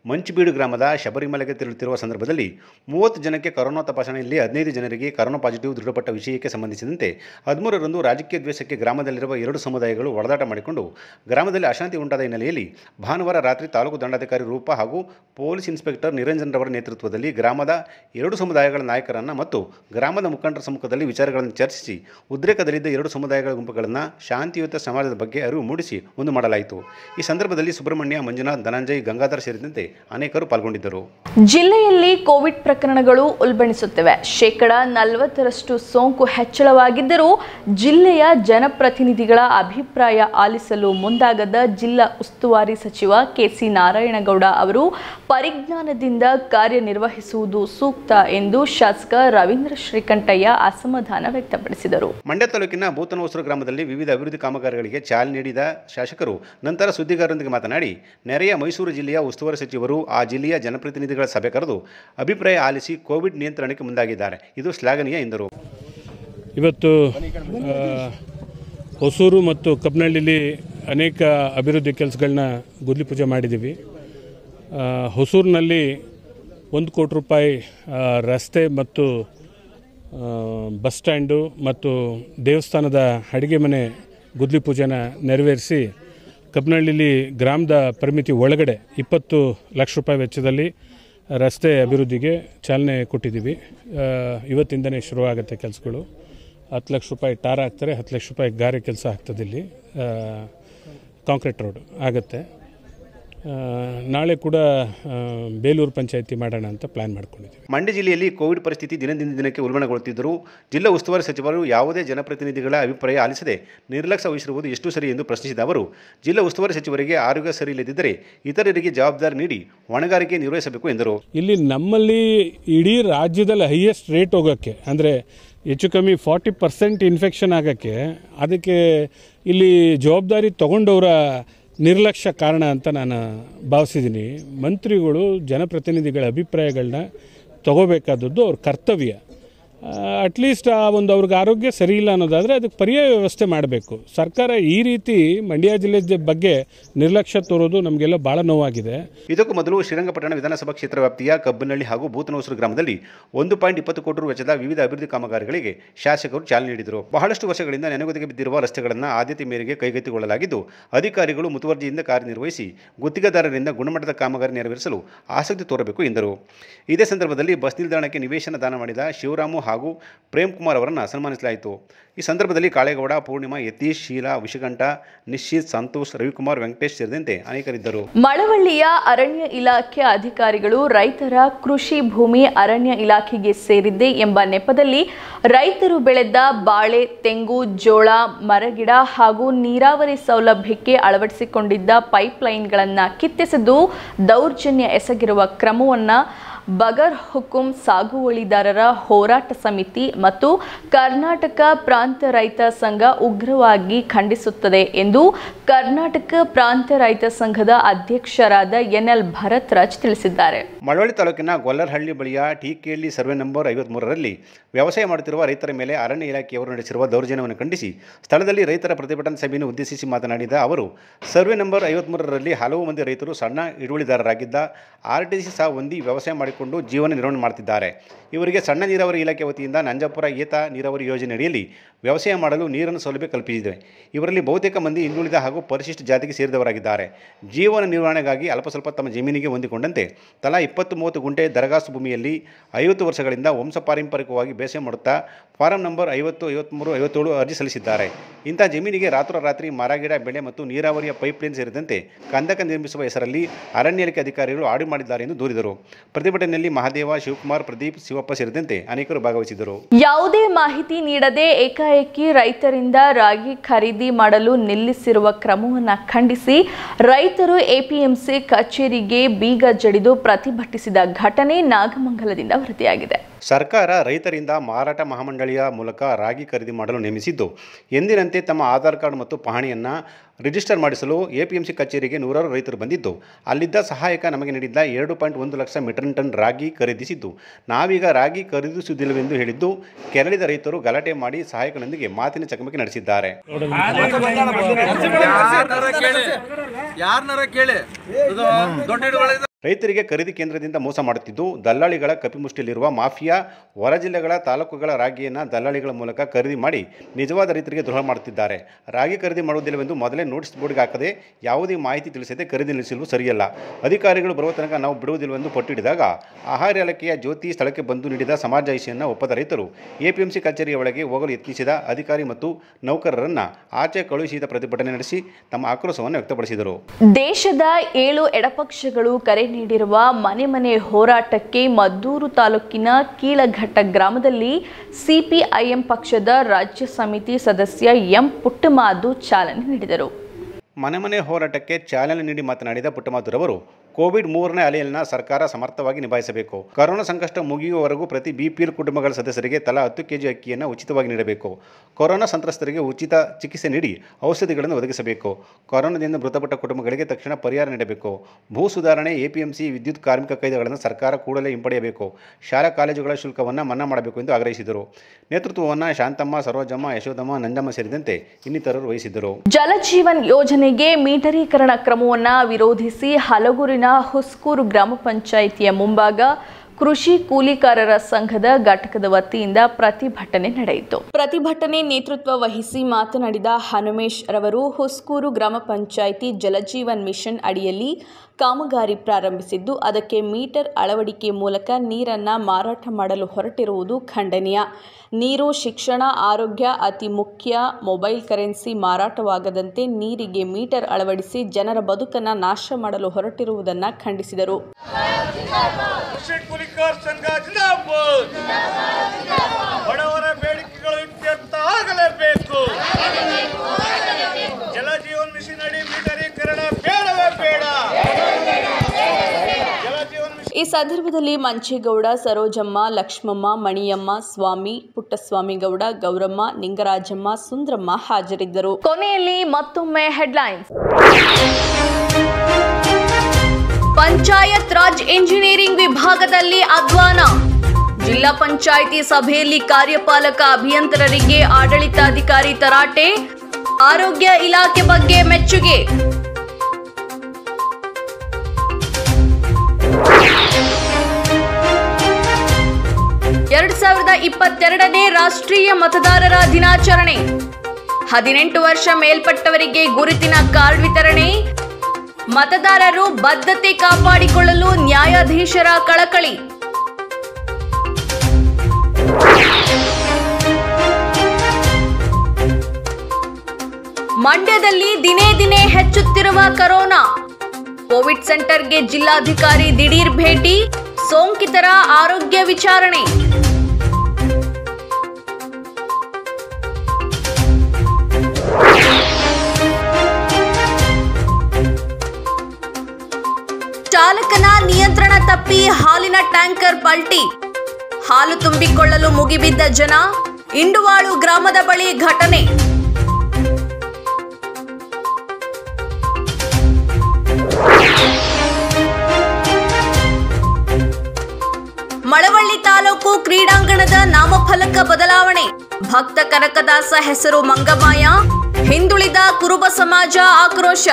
Speaker 8: ಮಂಚುಬೀಡು ಗ್ರಾಮದ ಶಬರಿಮಲೆಗೆ ತೆರಳುತ್ತಿರುವ ಸಂದರ್ಭದಲ್ಲಿ ಮೂವತ್ತು ಜನಕ್ಕೆ ಕೊರೋನಾ ತಪಾಸಣೆಯಲ್ಲಿ ಹದಿನೈದು ಜನರಿಗೆ ಕೊರೋನಾ ಪಾಸಿಟಿವ್ ದೃಢಪಟ್ಟ ವಿಷಯಕ್ಕೆ ಸಂಬಂಧಿಸಿದಂತೆ ಹದಿಮೂರರಂದು ರಾಜಕೀಯ ದ್ವೇಷಕ್ಕೆ ಗ್ರಾಮದಲ್ಲಿರುವ ಎರಡು ಸಮುದಾಯಗಳು ಒಡೆದಾಟ ಮಾಡಿಕೊಂಡು ಗ್ರಾಮದಲ್ಲಿ ಅಶಾಂತಿ ಉಂಟಾದ ಹಿನ್ನೆಲೆಯಲ್ಲಿ ಭಾನುವಾರ ರಾತ್ರಿ ತಾಲೂಕು ದಂಡಾಧಿಕಾರಿ ರೂಪ ಹಾಗೂ ಪೊಲೀಸ್ ಇನ್ಸ್ಪೆಕ್ಟರ್ ನಿರಂಜನ್ ರವರ ನೇತೃತ್ವದಲ್ಲಿ ಗ್ರಾಮದ ಎರಡು ಸಮುದಾಯಗಳ ನಾಯಕರನ್ನು ಮತ್ತು ಗ್ರಾಮದ ಮುಖಂಡರ ಸಮ್ಮುಖದಲ್ಲಿ ವಿಚಾರಗಳನ್ನು ಚರ್ಚಿಸಿ ಉದ್ರೇಕದಲ್ಲಿದ್ದ ಎರಡು ಸಮುದಾಯಗಳ ಗುಂಪುಗಳನ್ನು ಶಾಂತಿಯುತ ಸಮಾಜದ ಬಗ್ಗೆ ಅರಿವು ಮೂಡಿಸಿ ಒಂದು ಮಾಡಲಾಯಿತು ಈ ಸಂದರ್ಭದಲ್ಲಿ ಸುಬ್ರಹ್ಮಣ್ಯ ಮಂಜುನಾಥ್ ಧನಂಜಯ್ ಗಂಗಾಧರ್ ಸೇರಿದಂತೆ ಅನೇಕರು ಪಾಲ್ಗೊಂಡಿದ್ದರು
Speaker 1: ಜಿಲ್ಲೆಯಲ್ಲಿ ಕೋವಿಡ್ ಪ್ರಕರಣಗಳು ಉಲ್ಬಣಿಸುತ್ತಿವೆ ಶೇಕಡ ನಲವತ್ತರಷ್ಟು ಸೋಂಕು ಹೆಚ್ಚಳವಾಗಿದ್ದರೂ ಜಿಲ್ಲೆಯ ಜನಪ್ರತಿನಿಧಿಗಳ ಅಭಿಪ್ರಾಯ ಆಲಿಸಲು ಮುಂದಾಗದ ಜಿಲ್ಲಾ ಉಸ್ತುವಾರಿ ಸಚಿವ ಕೆಸಿ ನಾರಾಯಣಗೌಡ ಅವರು ಪರಿಜ್ಞಾನದಿಂದ ಕಾರ್ಯನಿರ್ವಹಿಸುವುದು ಸೂಕ್ತ ಎಂದು ಶಾಸಕ ರವೀಂದ್ರ ಶ್ರೀಕಂಠಯ್ಯ ಅಸಮಾಧಾನ ವ್ಯಕ್ತಪಡಿಸಿದರು
Speaker 8: ಮಂಡ್ಯ ತಾಲೂಕಿನ ಭೂತನಹೊಸರು ಗ್ರಾಮದಲ್ಲಿ ವಿವಿಧ ಅಭಿವೃದ್ಧಿ ಕಾಮಗಾರಿಗಳಿಗೆ ಚಾಲನೆ ನೀಡಿದ ಶಾಸಕರು ನಂತರ ಸುದ್ದಿಗಾರರೊಂದಿಗೆ ಮಾತನಾಡಿ ನೆರೆಯ ಮೈಸೂರು ಜಿಲ್ಲೆಯ ಉಸ್ತುವಾರಿ ಸಚಿವರು ಆ ಜಿಲ್ಲೆಯ ಜನಪ್ರತಿನಿಧಿಗಳ ಸಭೆ ಕರೆದು ಅಭಿಪ್ರಾಯ ಆಲಿಸಿ ಕೋವಿಡ್ ನಿಯಂತ್ರಣಕ್ಕೆ ಮುಂದಾಗಿದ್ದಾರೆ ಇದು ಶ್ಲಾಘನೀಯ ಎಂದರು
Speaker 16: ಇವತ್ತು ಆ, ಹೊಸೂರು ಮತ್ತು ಕಬ್ನಹಳ್ಳಿಲಿ ಅನೇಕ ಅಭಿವೃದ್ಧಿ ಕೆಲಸಗಳನ್ನ ಗುದ್ಲಿ ಪೂಜೆ ಮಾಡಿದ್ದೀವಿ ಆ, ಹೊಸೂರಿನಲ್ಲಿ ಒಂದು ಕೋಟಿ ರೂಪಾಯಿ ಆ, ರಸ್ತೆ ಮತ್ತು ಆ, ಬಸ್ ಸ್ಟ್ಯಾಂಡು ಮತ್ತು ದೇವಸ್ಥಾನದ ಅಡುಗೆ ಮನೆ ಗುದ್ಲಿ ಪೂಜೆನ ನೆರವೇರಿಸಿ ಕಬ್ನಹಳ್ಳಿಲಿ ಗ್ರಾಮದ ಪರಿಮಿತಿ ಒಳಗಡೆ ಇಪ್ಪತ್ತು ಲಕ್ಷ ರೂಪಾಯಿ ವೆಚ್ಚದಲ್ಲಿ ರಸ್ತೆ ಅಭಿವೃದ್ಧಿಗೆ ಚಾಲನೆ ಕೊಟ್ಟಿದ್ದೀವಿ ಆ, ಇವತ್ತಿಂದನೇ ಶುರುವಾಗುತ್ತೆ ಕೆಲಸಗಳು ಹತ್ತು ಲಕ್ಷ ರೂಪಾಯಿ ಟಾರ್ ಹಾಕ್ತಾರೆ ಹತ್ತು ಲಕ್ಷ ರೂಪಾಯಿ ಗಾರೆ ಕೆಲಸ ಆಗ್ತದೆ ಇಲ್ಲಿ ಆ, ಕಾಂಕ್ರೀಟ್ ರೋಡ್ ಆಗುತ್ತೆ ಆ, ನಾಳೆ ಕೂಡ ಆ, ಬೇಲೂರು ಪಂಚಾಯತಿ ಮಾಡೋಣ ಅಂತ ಪ್ಲ್ಯಾನ್ ಮಾಡ್ಕೊಂಡಿದ್ದೀವಿ
Speaker 8: ಮಂಡ್ಯ ಜಿಲ್ಲೆಯಲ್ಲಿ ಕೋವಿಡ್ ಪರಿಸ್ಥಿತಿ ದಿನದಿಂದ ದಿನಕ್ಕೆ ಉಲ್ಬಣಗೊಳ್ಳುತ್ತಿದ್ದರೂ ಜಿಲ್ಲಾ ಉಸ್ತುವಾರಿ ಸಚಿವರು ಯಾವುದೇ ಜನಪ್ರತಿನಿಧಿಗಳ ಅಭಿಪ್ರಾಯ ಆಲಿಸದೆ ನಿರ್ಲಕ್ಷ್ಯ ವಹಿಸಿರುವುದು ಎಷ್ಟು ಸರಿ ಎಂದು ಪ್ರಶ್ನಿಸಿದ ಅವರು ಜಿಲ್ಲಾ ಉಸ್ತುವಾರಿ ಸಚಿವರಿಗೆ ಆರೋಗ್ಯ ಸರಿ ಇಲ್ಲದಿದ್ದರೆ ಇತರರಿಗೆ ಜವಾಬ್ದಾರಿ ನೀಡಿ ಹೊಣೆಗಾರಿಕೆ ನಿರ್ವಹಿಸಬೇಕು ಎಂದರು
Speaker 16: ಇಲ್ಲಿ ನಮ್ಮಲ್ಲಿ ಇಡೀ ರಾಜ್ಯದಲ್ಲಿ ಹೈಯೆಸ್ಟ್ ರೇಟ್ ಹೋಗೋಕ್ಕೆ ಅಂದರೆ ಹೆಚ್ಚು ಕಮ್ಮಿ ಫಾರ್ಟಿ ಪರ್ಸೆಂಟ್ ಇನ್ಫೆಕ್ಷನ್ ಆಗೋಕ್ಕೆ ಅದಕ್ಕೆ ಇಲ್ಲಿ ಜವಾಬ್ದಾರಿ ತಗೊಂಡವರ ನಿರ್ಲಕ್ಷ್ಯ ಕಾರಣ ಅಂತ ನಾನು ಭಾವಿಸಿದ್ದೀನಿ ಮಂತ್ರಿಗಳು ಜನಪ್ರತಿನಿಧಿಗಳ ಅಭಿಪ್ರಾಯಗಳನ್ನ ತಗೋಬೇಕಾದದ್ದು ಅವ್ರ ಕರ್ತವ್ಯ ಅಟ್ಲೀಸ್ಟ್ ಆ ಒಂದು ಅವ್ರಿಗೆ ಆರೋಗ್ಯ ಸರಿ ಇಲ್ಲ ಅನ್ನೋದಾದರೆ ಅದಕ್ಕೆ ಪರ್ಯಾಯ ವ್ಯವಸ್ಥೆ ಮಾಡಬೇಕು ಸರ್ಕಾರ ಈ ರೀತಿ ಮಂಡ್ಯ ಜಿಲ್ಲೆ ಜ- ಬಗ್ಗೆ ನಿರ್ಲಕ್ಷ್ಯ ತೋರೋದು ನಮಗೆಲ್ಲ ಭಾಳ ನೋವಾಗಿದೆ
Speaker 8: ಇದಕ್ಕೂ ಮೊದಲು ಶ್ರೀರಂಗಪಟ್ಟಣ ವಿಧಾನಸಭಾ ಕ್ಷೇತ್ರ ವ್ಯಾಪ್ತಿಯ ಕಬ್ಬನಹಳ್ಳಿ ಹಾಗೂ ಭೂತನಹೊಸರು ಗ್ರಾಮದಲ್ಲಿ ಒಂದು ಪಾಯಿಂಟ್ ಇಪ್ಪತ್ತು ಕೋಟಿ ರು ವೆಚ್ಚದ ವಿವಿಧ ಅಭಿವೃದ್ಧಿ ಕಾಮಗಾರಿಗಳಿಗೆ ಶಾಸಕರು ಚಾಲನೆ ನೀಡಿದರು ಬಹಳಷ್ಟು ವರ್ಷಗಳಿಂದ ನೆನೆಗುದಿಗೆ ಬಿದ್ದಿರುವ ರಸ್ತೆಗಳನ್ನು ಆದ್ಯತೆ ಮೇರೆಗೆ ಕೈಗೆತ್ತಿಕೊಳ್ಳಲಾಗಿದ್ದು ಅಧಿಕಾರಿಗಳು ಮುತುವರ್ಜಿಯಿಂದ ಕಾರ್ಯನಿರ್ವಹಿಸಿ ಗುತ್ತಿಗೆದಾರರಿಂದ ಗುಣಮಟ್ಟದ ಕಾಮಗಾರಿ ನೆರವೇರಿಸಲು ಆಸಕ್ತಿ ತೋರಬೇಕು ಎಂದರು ಇದೇ ಸಂದರ್ಭದಲ್ಲಿ ಬಸ್ ನಿಲ್ದಾಣಕ್ಕೆ ನಿವೇಶನ ದಾನ ಮಾಡಿದ ಶಿವರಾಮು ಹಾಗೂ ಪ್ರೇಮ್ ಕುಮಾರ್ ಅವರನ್ನು ಸನ್ಮಾನಿಸಲಾಯಿತು ಈ ಸಂದರ್ಭದಲ್ಲಿ ಕಾಳೇಗೌಡ ಪೂರ್ಣಿಮಾ ಯತೀಶ್ ಶೀಲಾ ವಿಷಕಂಠ ನಿಶ್ಚಿತ್ ಸಂತೋಷ್ ರವಿಕುಮಾರ್ ವೆಂಕಟೇಶ್ ಸೇರಿದಂತೆ ಅನೇಕರಿದ್ದರು
Speaker 1: ಮಳವಳ್ಳಿಯ ಅರಣ್ಯ ಇಲಾಖೆ ಅಧಿಕಾರಿಗಳು ರೈತರ ಕೃಷಿ ಭೂಮಿ ಅರಣ್ಯ ಇಲಾಖೆಗೆ ಸೇರಿದ್ದೆ ಎಂಬ ನೆಪದಲ್ಲಿ ರೈತರು ಬೆಳೆದ ಬಾಳೆ ತೆಂಗು ಜೋಳ ಮರಗಿಡ ಹಾಗೂ ನೀರಾವರಿ ಸೌಲಭ್ಯಕ್ಕೆ ಅಳವಡಿಸಿಕೊಂಡಿದ್ದ ಪೈಪ್ಲೈನ್ಗಳನ್ನು ಕಿತ್ತೆಸೆದು ದೌರ್ಜನ್ಯ ಎಸಗಿರುವ ಕ್ರಮವನ್ನು ಬಗರ್ ಹುಕುಂ ಸಾಗುವಳಿದಾರರ ಹೋರಾಟ ಸಮಿತಿ ಮತ್ತು ಕರ್ನಾಟಕ ಪ್ರಾಂತ ರೈತ ಸಂಘ ಉಗ್ರವಾಗಿ ಖಂಡಿಸುತ್ತದೆ ಎಂದು ಕರ್ನಾಟಕ ಪ್ರಾಂತ ರೈತ ಸಂಘದ ಅಧ್ಯಕ್ಷರಾದ ಎನ್ಎಲ್ ಭರತ್ ರಾಜ್ ತಿಳಿಸಿದ್ದಾರೆ
Speaker 8: ಮಳವಳ್ಳಿ ತಾಲೂಕಿನ ಗೊಲ್ಲರಹಳ್ಳಿ ಬಳಿಯ ಟಿಕೆಯಲ್ಲಿ ಸರ್ವೆ ನಂಬರ್ ಐವತ್ಮೂರರಲ್ಲಿ ವ್ಯವಸಾಯ ಮಾಡುತ್ತಿರುವ ರೈತರ ಮೇಲೆ ಅರಣ್ಯ ಇಲಾಖೆಯವರು ನಡೆಸಿರುವ ದೌರ್ಜನ್ಯವನ್ನು ಖಂಡಿಸಿ ಸ್ಥಳದಲ್ಲಿ ರೈತರ ಪ್ರತಿಭಟನಾ ಸಭೆಯನ್ನು ಉದ್ದೇಶಿಸಿ ಮಾತನಾಡಿದ ಅವರು ಸರ್ವೆ ನಂಬರ್ ಐವತ್ಮೂರರಲ್ಲಿ ಹಲವು ಮಂದಿ ರೈತರು ಸಣ್ಣ ಹಿಡುವಳಿದಾರರಾಗಿದ್ದ ಆರ್ ಟಿ ಸಿ ಸಹ ಹೊಂದಿ ವ್ಯವಸಾಯ ಮಾಡಿಕೊಂಡು ಜೀವನ ನಿರ್ವಹಣೆ ಮಾಡುತ್ತಿದ್ದಾರೆ ಇವರಿಗೆ ಸಣ್ಣ ನೀರಾವರಿ ಇಲಾಖೆ ವತಿಯಿಂದ ನಂಜಾಪುರ ಏತ ನೀರಾವರಿ ಯೋಜನೆ ಅಡಿಯಲ್ಲಿ ವ್ಯವಸಾಯ ಮಾಡಲು ನೀರನ್ನು ಸೌಲಭ್ಯ ಕಲ್ಪಿಸಿದೆ ಇವರಲ್ಲಿ ಬಹುತೇಕ ಮಂದಿ ಹಿಂದುಳಿದ ಹಾಗೂ ಪರಿಶಿಷ್ಟ ಜಾತಿಗೆ ಸೇರಿದವರಾಗಿದ್ದಾರೆ ಜೀವನ ನಿರ್ವಹಣೆಗಾಗಿ ಅಲ್ಪ ಸ್ವಲ್ಪ ತಮ್ಮ ಜಮೀನಿಗೆ ಹೊಂದಿಕೊಂಡಂತೆ ತಲಾ ಇಪ್ಪತ್ತು ಮೂವತ್ತು ಗುಂಟೆ ದರಗಾಸು ಭೂಮಿಯಲ್ಲಿ ಐವತ್ತು ವರ್ಷಗಳಿಂದ ವಂಶ ಪಾರಂಪರಿಕವಾಗಿ ಬೇಸಾಯ ಮಾಡುತ್ತಾ ಫಾರಂ ನಂಬರ್ ಐವತ್ತು ಐವತ್ತ್ಮೂರು ಐವತ್ತೇಳು ಅರ್ಜಿ ಸಲ್ಲಿಸಿದ್ದಾರೆ ಇಂಥ ಜಮೀನಿಗೆ ರಾತ್ರೋರಾತ್ರಿ ಮರಗಿಡ ಬೆಳೆ ಮತ್ತು ನೀರಾವರಿಯ ಪೈಪ್ಲೈನ್ ಸೇರಿದಂತೆ ಕಂದಕ ನಿರ್ಮಿಸುವ ಹೆಸರಲ್ಲಿ ಅರಣ್ಯ ಇಲಾಖೆ ಅಧಿಕಾರಿಗಳು ಆಡಿ ಮಾಡಿದ್ದಾರೆ ಎಂದು ದೂರಿದರು ಪ್ರತಿಭಟನೆಯಲ್ಲಿ ಮಹಾದೇವ ಶಿವಕುಮಾರ್ ಪ್ರದೀಪ್ ಶಿವಪ್ಪ ಸೇರಿದಂತೆ ಅನೇಕರು ಭಾಗವಹಿಸಿದರು
Speaker 1: ಯಾವುದೇ ಮಾಹಿತಿ ನೀಡದೆ ಏಕಾಏಕಿ ರೈತರಿಂದ ರಾಗಿ ಖರೀದಿ ಮಾಡಲು ನಿಲ್ಲಿಸಿರುವ ಕ್ರಮವನ್ನು ಖಂಡಿಸಿ ರೈತರು ಎಪಿಎಂಸಿ ಕಚೇರಿಗೆ ಬೀಗ ಜಡಿದು ಪ್ರತಿಭಟಿಸಿದ ಘಟನೆ ನಾಗಮಂಗಲದಿಂದ ವರದಿಯಾಗಿದೆ
Speaker 8: ಸರ್ಕಾರ ರೈತರಿಂದ ಮಾರಾಟ ಮಹಾಮಂಡಳಿಯ ಮೂಲಕ ರಾಗಿ ಖರೀದಿ ಮಾಡಲು ನೇಮಿಸಿದ್ದು ಎಂದಿನಂತೆ ತಮ್ಮ ಆಧಾರ್ ಕಾರ್ಡ್ ಮತ್ತು ಪಹಣಿಯನ್ನು ರಿಜಿಸ್ಟರ್ ಮಾಡಿಸಲು ಎಪಿಎಂಸಿ ಕಚೇರಿಗೆ ನೂರಾರು ರೈತರು ಬಂದಿದ್ದು ಅಲ್ಲಿದ್ದ ಸಹಾಯಕ ನಮಗೆ ನೀಡಿದ್ದ ಎರಡು ಪಾಯಿಂಟ್ ಒಂದು ಲಕ್ಷ ಮೆಟ್ರಿಕ್ ಟನ್ ರಾಗಿ ಖರೀದಿಸಿದ್ದು ನಾವೀಗ ರಾಗಿ ಖರೀದಿಸುವುದಿಲ್ಲವೆಂದು ಹೇಳಿದ್ದು ಕೆರಳಿದ ರೈತರು ಗಲಾಟೆ ಮಾಡಿ ಸಹಾಯಕನೊಂದಿಗೆ ಮಾತಿನ ಚಕಮಕಿ ನಡೆಸಿದ್ದಾರೆ
Speaker 7: ಯಾರನ್ನಾರ ಕೇಳಿ ಇದು ದೊಡ್ಡ ಹಿಡುವಳಿ
Speaker 8: ರೈತರಿಗೆ ಖರೀದಿ ಕೇಂದ್ರದಿಂದ ಮೋಸ ಮಾಡುತ್ತಿದ್ದು ದಲ್ಲಾಳಿಗಳ ಕಪಿಮುಷ್ಟಿಯಲ್ಲಿರುವ ಮಾಫಿಯಾ ಹೊರ ಜಿಲ್ಲೆಗಳ ತಾಲೂಕುಗಳ ರಾಗಿಯನ್ನು ದಲ್ಲಾಳಿಗಳ ಮೂಲಕ ಖರೀದಿ ಮಾಡಿ ನಿಜವಾದ ರೈತರಿಗೆ ದ್ರೋಹ ಮಾಡುತ್ತಿದ್ದಾರೆ ರಾಗಿ ಖರೀದಿ ಮಾಡುವುದಿಲ್ಲವೆಂದು ಮೊದಲೇ ನೋಟಿಸ್ ಬೋರ್ಡ್ಗೆ ಹಾಕದೆ ಯಾವುದೇ ಮಾಹಿತಿ ತಿಳಿಸದೆ ಖರೀದಿ ನಿಲ್ಲಿಸಲು ಸರಿಯಲ್ಲ ಅಧಿಕಾರಿಗಳು ಬರುವ ತನಕ ನಾವು ಬಿಡುವುದಿಲ್ಲವೆಂದು ಪಟ್ಟಿಡಿದಾಗ ಆಹಾರ ಇಲಾಖೆಯ ಜ್ಯೋತಿ ಸ್ಥಳಕ್ಕೆ ಬಂದು ನೀಡಿದ ಸಮಾಜಾಯಿಷಿಯನ್ನು ಒಪ್ಪದ ರೈತರು ಎಪಿಎಂಸಿ ಕಚೇರಿಯ ಒಳಗೆ ಹೋಗಲು ಯತ್ನಿಸಿದ ಅಧಿಕಾರಿ ಮತ್ತು ನೌಕರರನ್ನು ಆಚೆ ಕಳುಹಿಸಿದ ಪ್ರತಿಭಟನೆ ನಡೆಸಿ ತಮ್ಮ ಆಕ್ರೋಶವನ್ನು ವ್ಯಕ್ತಪಡಿಸಿದರು
Speaker 1: ದೇಶದ ಏಳು ಎಡಪಕ್ಷಗಳು ಕರೆ ನೀಡಿರುವ ಮನೆ ಮನೆ ಹೋರಾಟಕ್ಕೆ ಮದ್ದೂರು ತಾಲೂಕಿನ ಕೀಳಘಟ್ಟ ಗ್ರಾಮದಲ್ಲಿ ಸಿಪಿಐಎಂ ಪಕ್ಷದ ರಾಜ್ಯ ಸಮಿತಿ ಸದಸ್ಯ ಎಂ ಪುಟ್ಟಮಾದು ಚಾಲನೆ ನೀಡಿದರು
Speaker 8: ಮನೆ ಮನೆ ಹೋರಾಟಕ್ಕೆ ಚಾಲನೆ ನೀಡಿ ಮಾತನಾಡಿದ ಪುಟ್ಟಮಾತುರವರು ಕೋವಿಡ್ ಮೂರನೇ ಅಲೆಯನ್ನ ಸರ್ಕಾರ ಸಮರ್ಥವಾಗಿ ನಿಭಾಯಿಸಬೇಕು ಕೊರೋನಾ ಸಂಕಷ್ಟ ಮುಗಿಯುವವರೆಗೂ ಪ್ರತಿ ಬಿಪಿಎಲ್ ಕುಟುಂಬಗಳ ಸದಸ್ಯರಿಗೆ ತಲಾ ಹತ್ತು ಕೆಜಿ ಅಕ್ಕಿಯನ್ನು ಉಚಿತವಾಗಿ ನೀಡಬೇಕು ಕೊರೋನಾ ಸಂತ್ರಸ್ತರಿಗೆ ಉಚಿತ ಚಿಕಿತ್ಸೆ ನೀಡಿ ಔಷಧಿಗಳನ್ನು ಒದಗಿಸಬೇಕು ಕೊರೋನಾದಿಂದ ಮೃತಪಟ್ಟ ಕುಟುಂಬಗಳಿಗೆ ತಕ್ಷಣ ಪರಿಹಾರ ನೀಡಬೇಕು ಭೂ ಸುಧಾರಣೆ ಎಪಿಎಂಸಿ ವಿದ್ಯುತ್ ಕಾರ್ಮಿಕ ಕಾಯ್ದೆಗಳನ್ನು ಸರ್ಕಾರ ಕೂಡಲೇ ಹಿಂಪಡೆಯಬೇಕು ಶಾಲಾ ಕಾಲೇಜುಗಳ ಶುಲ್ಕವನ್ನು ಮನ್ನಾ ಮಾಡಬೇಕು ಎಂದು ಆಗ್ರಹಿಸಿದರು ನೇತೃತ್ವವನ್ನು ಶಾಂತಮ್ಮ ಸರೋಜಮ್ಮ ಯಶೋದಮ್ಮ ನಂಜಮ್ಮ ಸೇರಿದಂತೆ ಇನ್ನಿತರರು ವಹಿಸಿದ್ದರು
Speaker 1: ಜಲಜೀವನ್ ಯೋಜನೆಗೆ ಮೀಟರೀಕರಣ ಕ್ರಮವನ್ನು ವಿರೋಧಿಸಿ ಹಲಗೂರಿನ ಹುಸ್ಕೂರು ಗ್ರಾಮ ಪಂಚಾಯಿತಿಯ ಮುಂಭಾಗ ಕೃಷಿ ಕೂಲಿಕಾರರ ಸಂಘದ ಘಟಕದ ವತಿಯಿಂದ ಪ್ರತಿಭಟನೆ ನಡೆಯಿತು
Speaker 2: ಪ್ರತಿಭಟನೆ ನೇತೃತ್ವ ವಹಿಸಿ ಮಾತನಾಡಿದ ಹನುಮೇಶ್ ರವರು ಹುಸ್ಕೂರು ಗ್ರಾಮ ಪಂಚಾಯಿತಿ ಜಲಜೀವನ್ ಮಿಷನ್ ಅಡಿಯಲ್ಲಿ ಕಾಮಗಾರಿ ಪ್ರಾರಂಭಿಸಿದ್ದು ಅದಕ್ಕೆ ಮೀಟರ್ ಅಳವಡಿಕೆ ಮೂಲಕ ನೀರನ್ನು ಮಾರಾಟ ಮಾಡಲು ಹೊರಟಿರುವುದು ಖಂಡನೀಯ ನೀರು ಶಿಕ್ಷಣ ಆರೋಗ್ಯ ಅತಿ ಮುಖ್ಯ ಮೊಬೈಲ್ ಕರೆನ್ಸಿ ಮಾರಾಟವಾಗದಂತೆ ನೀರಿಗೆ ಮೀಟರ್ ಅಳವಡಿಸಿ ಜನರ ಬದುಕನ್ನು ನಾಶ ಮಾಡಲು ಹೊರಟಿರುವುದನ್ನು ಖಂಡಿಸಿದರು
Speaker 17: ಕೃಷಿ ಕೂಲಿಕಾರ್ ಸಂಘ ಜಿಂದಾಬಾದ್ ಬಡವರ ಬೇಡಿಕೆಗಳು ಇತ್ಯರ್ಥ ಆಗಲೇಬೇಕು ಜಲಜೀವನ್ ಮಿಷನ್ ಅಡಿ ಮೀಟರೀಕರಣ ಬೇಡವೇ ಬೇಡ ಜಲಜೀವನ್
Speaker 2: ಈ ಸಂದರ್ಭದಲ್ಲಿ ಮಂಚೇಗೌಡ ಸರೋಜಮ್ಮ ಲಕ್ಷ್ಮಮ್ಮ ಮಣಿಯಮ್ಮ ಸ್ವಾಮಿ ಪುಟ್ಟಸ್ವಾಮಿಗೌಡ ಗೌರಮ್ಮ ನಿಂಗರಾಜಮ್ಮ ಸುಂದ್ರಮ್ಮ ಹಾಜರಿದ್ದರು
Speaker 1: ಕೊನೆಯಲ್ಲಿ ಮತ್ತೊಮ್ಮೆ ಹೆಡ್ಲೈನ್ಸ್ ಪಂಚಾಯತ್ ರಾಜ್ ಇಂಜಿನಿಯರಿಂಗ್ ವಿಭಾಗದಲ್ಲಿ ಅಧ್ವಾನ ಜಿಲ್ಲಾ ಪಂಚಾಯಿತಿ ಸಭೆಯಲ್ಲಿ ಕಾರ್ಯಪಾಲಕ ಅಭಿಯಂತರರಿಗೆ ಆಡಳಿತಾಧಿಕಾರಿ ತರಾಟೆ ಆರೋಗ್ಯ ಇಲಾಖೆ ಬಗ್ಗೆ ಮೆಚ್ಚುಗೆ ಎರಡ್ ಸಾವಿರದ ಇಪ್ಪತ್ತೆರಡನೇ ರಾಷ್ಟ್ರೀಯ ಮತದಾರರ ದಿನಾಚರಣೆ ಹದಿನೆಂಟು ವರ್ಷ ಮೇಲ್ಪಟ್ಟವರಿಗೆ ಗುರುತಿನ ಕಾರ್ಡ್ ವಿತರಣೆ ಮತದಾರರು ಬದ್ಧತೆ ಕಾಪಾಡಿಕೊಳ್ಳಲು ನ್ಯಾಯಾಧೀಶರ ಕಳಕಳಿ ಮಂಡ್ಯದಲ್ಲಿ ದಿನೇ ದಿನೇ ಹೆಚ್ಚುತ್ತಿರುವ ಕರೋನಾ ಕೋವಿಡ್ ಸೆಂಟರ್ಗೆ ಜಿಲ್ಲಾಧಿಕಾರಿ ದಿಢೀರ್ ಭೇಟಿ ಸೋಂಕಿತರ ಆರೋಗ್ಯ ವಿಚಾರಣೆ ಚಾಲಕನ ನಿಯಂತ್ರಣ ತಪ್ಪಿ ಹಾಲಿನ ಟ್ಯಾಂಕರ್ ಪಲ್ಟಿ ಹಾಲು ತುಂಬಿಕೊಳ್ಳಲು ಮುಗಿಬಿದ್ದ ಜನ ಇಂಡುವಾಳು ಗ್ರಾಮದ ಬಳಿ ಘಟನೆ ಮಳವಳ್ಳಿ ತಾಲೂಕು ಕ್ರೀಡಾಂಗಣದ ನಾಮಫಲಕ ಬದಲಾವಣೆ ಭಕ್ತ ಕನಕದಾಸ ಹೆಸರು ಮಂಗಮಾಯ ಹಿಂದುಳಿದ ಕುರುಬ ಸಮಾಜ ಆಕ್ರೋಶ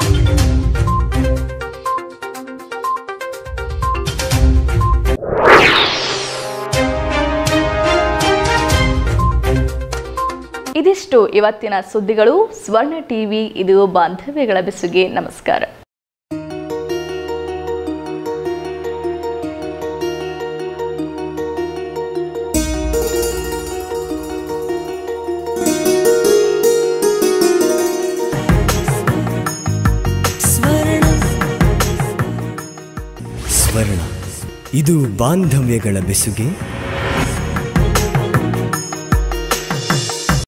Speaker 1: ಇದಿಷ್ಟು ಇವತ್ತಿನ ಸುದ್ದಿಗಳು ಸ್ವರ್ಣ ಟಿವಿ ಇದು ಬಾಂಧವ್ಯಗಳ ಬೆಸುಗೆ ನಮಸ್ಕಾರ
Speaker 18: ಸ್ವರ್ಣ ಇದು ಬಾಂಧವ್ಯಗಳ ಬೆಸುಗೆ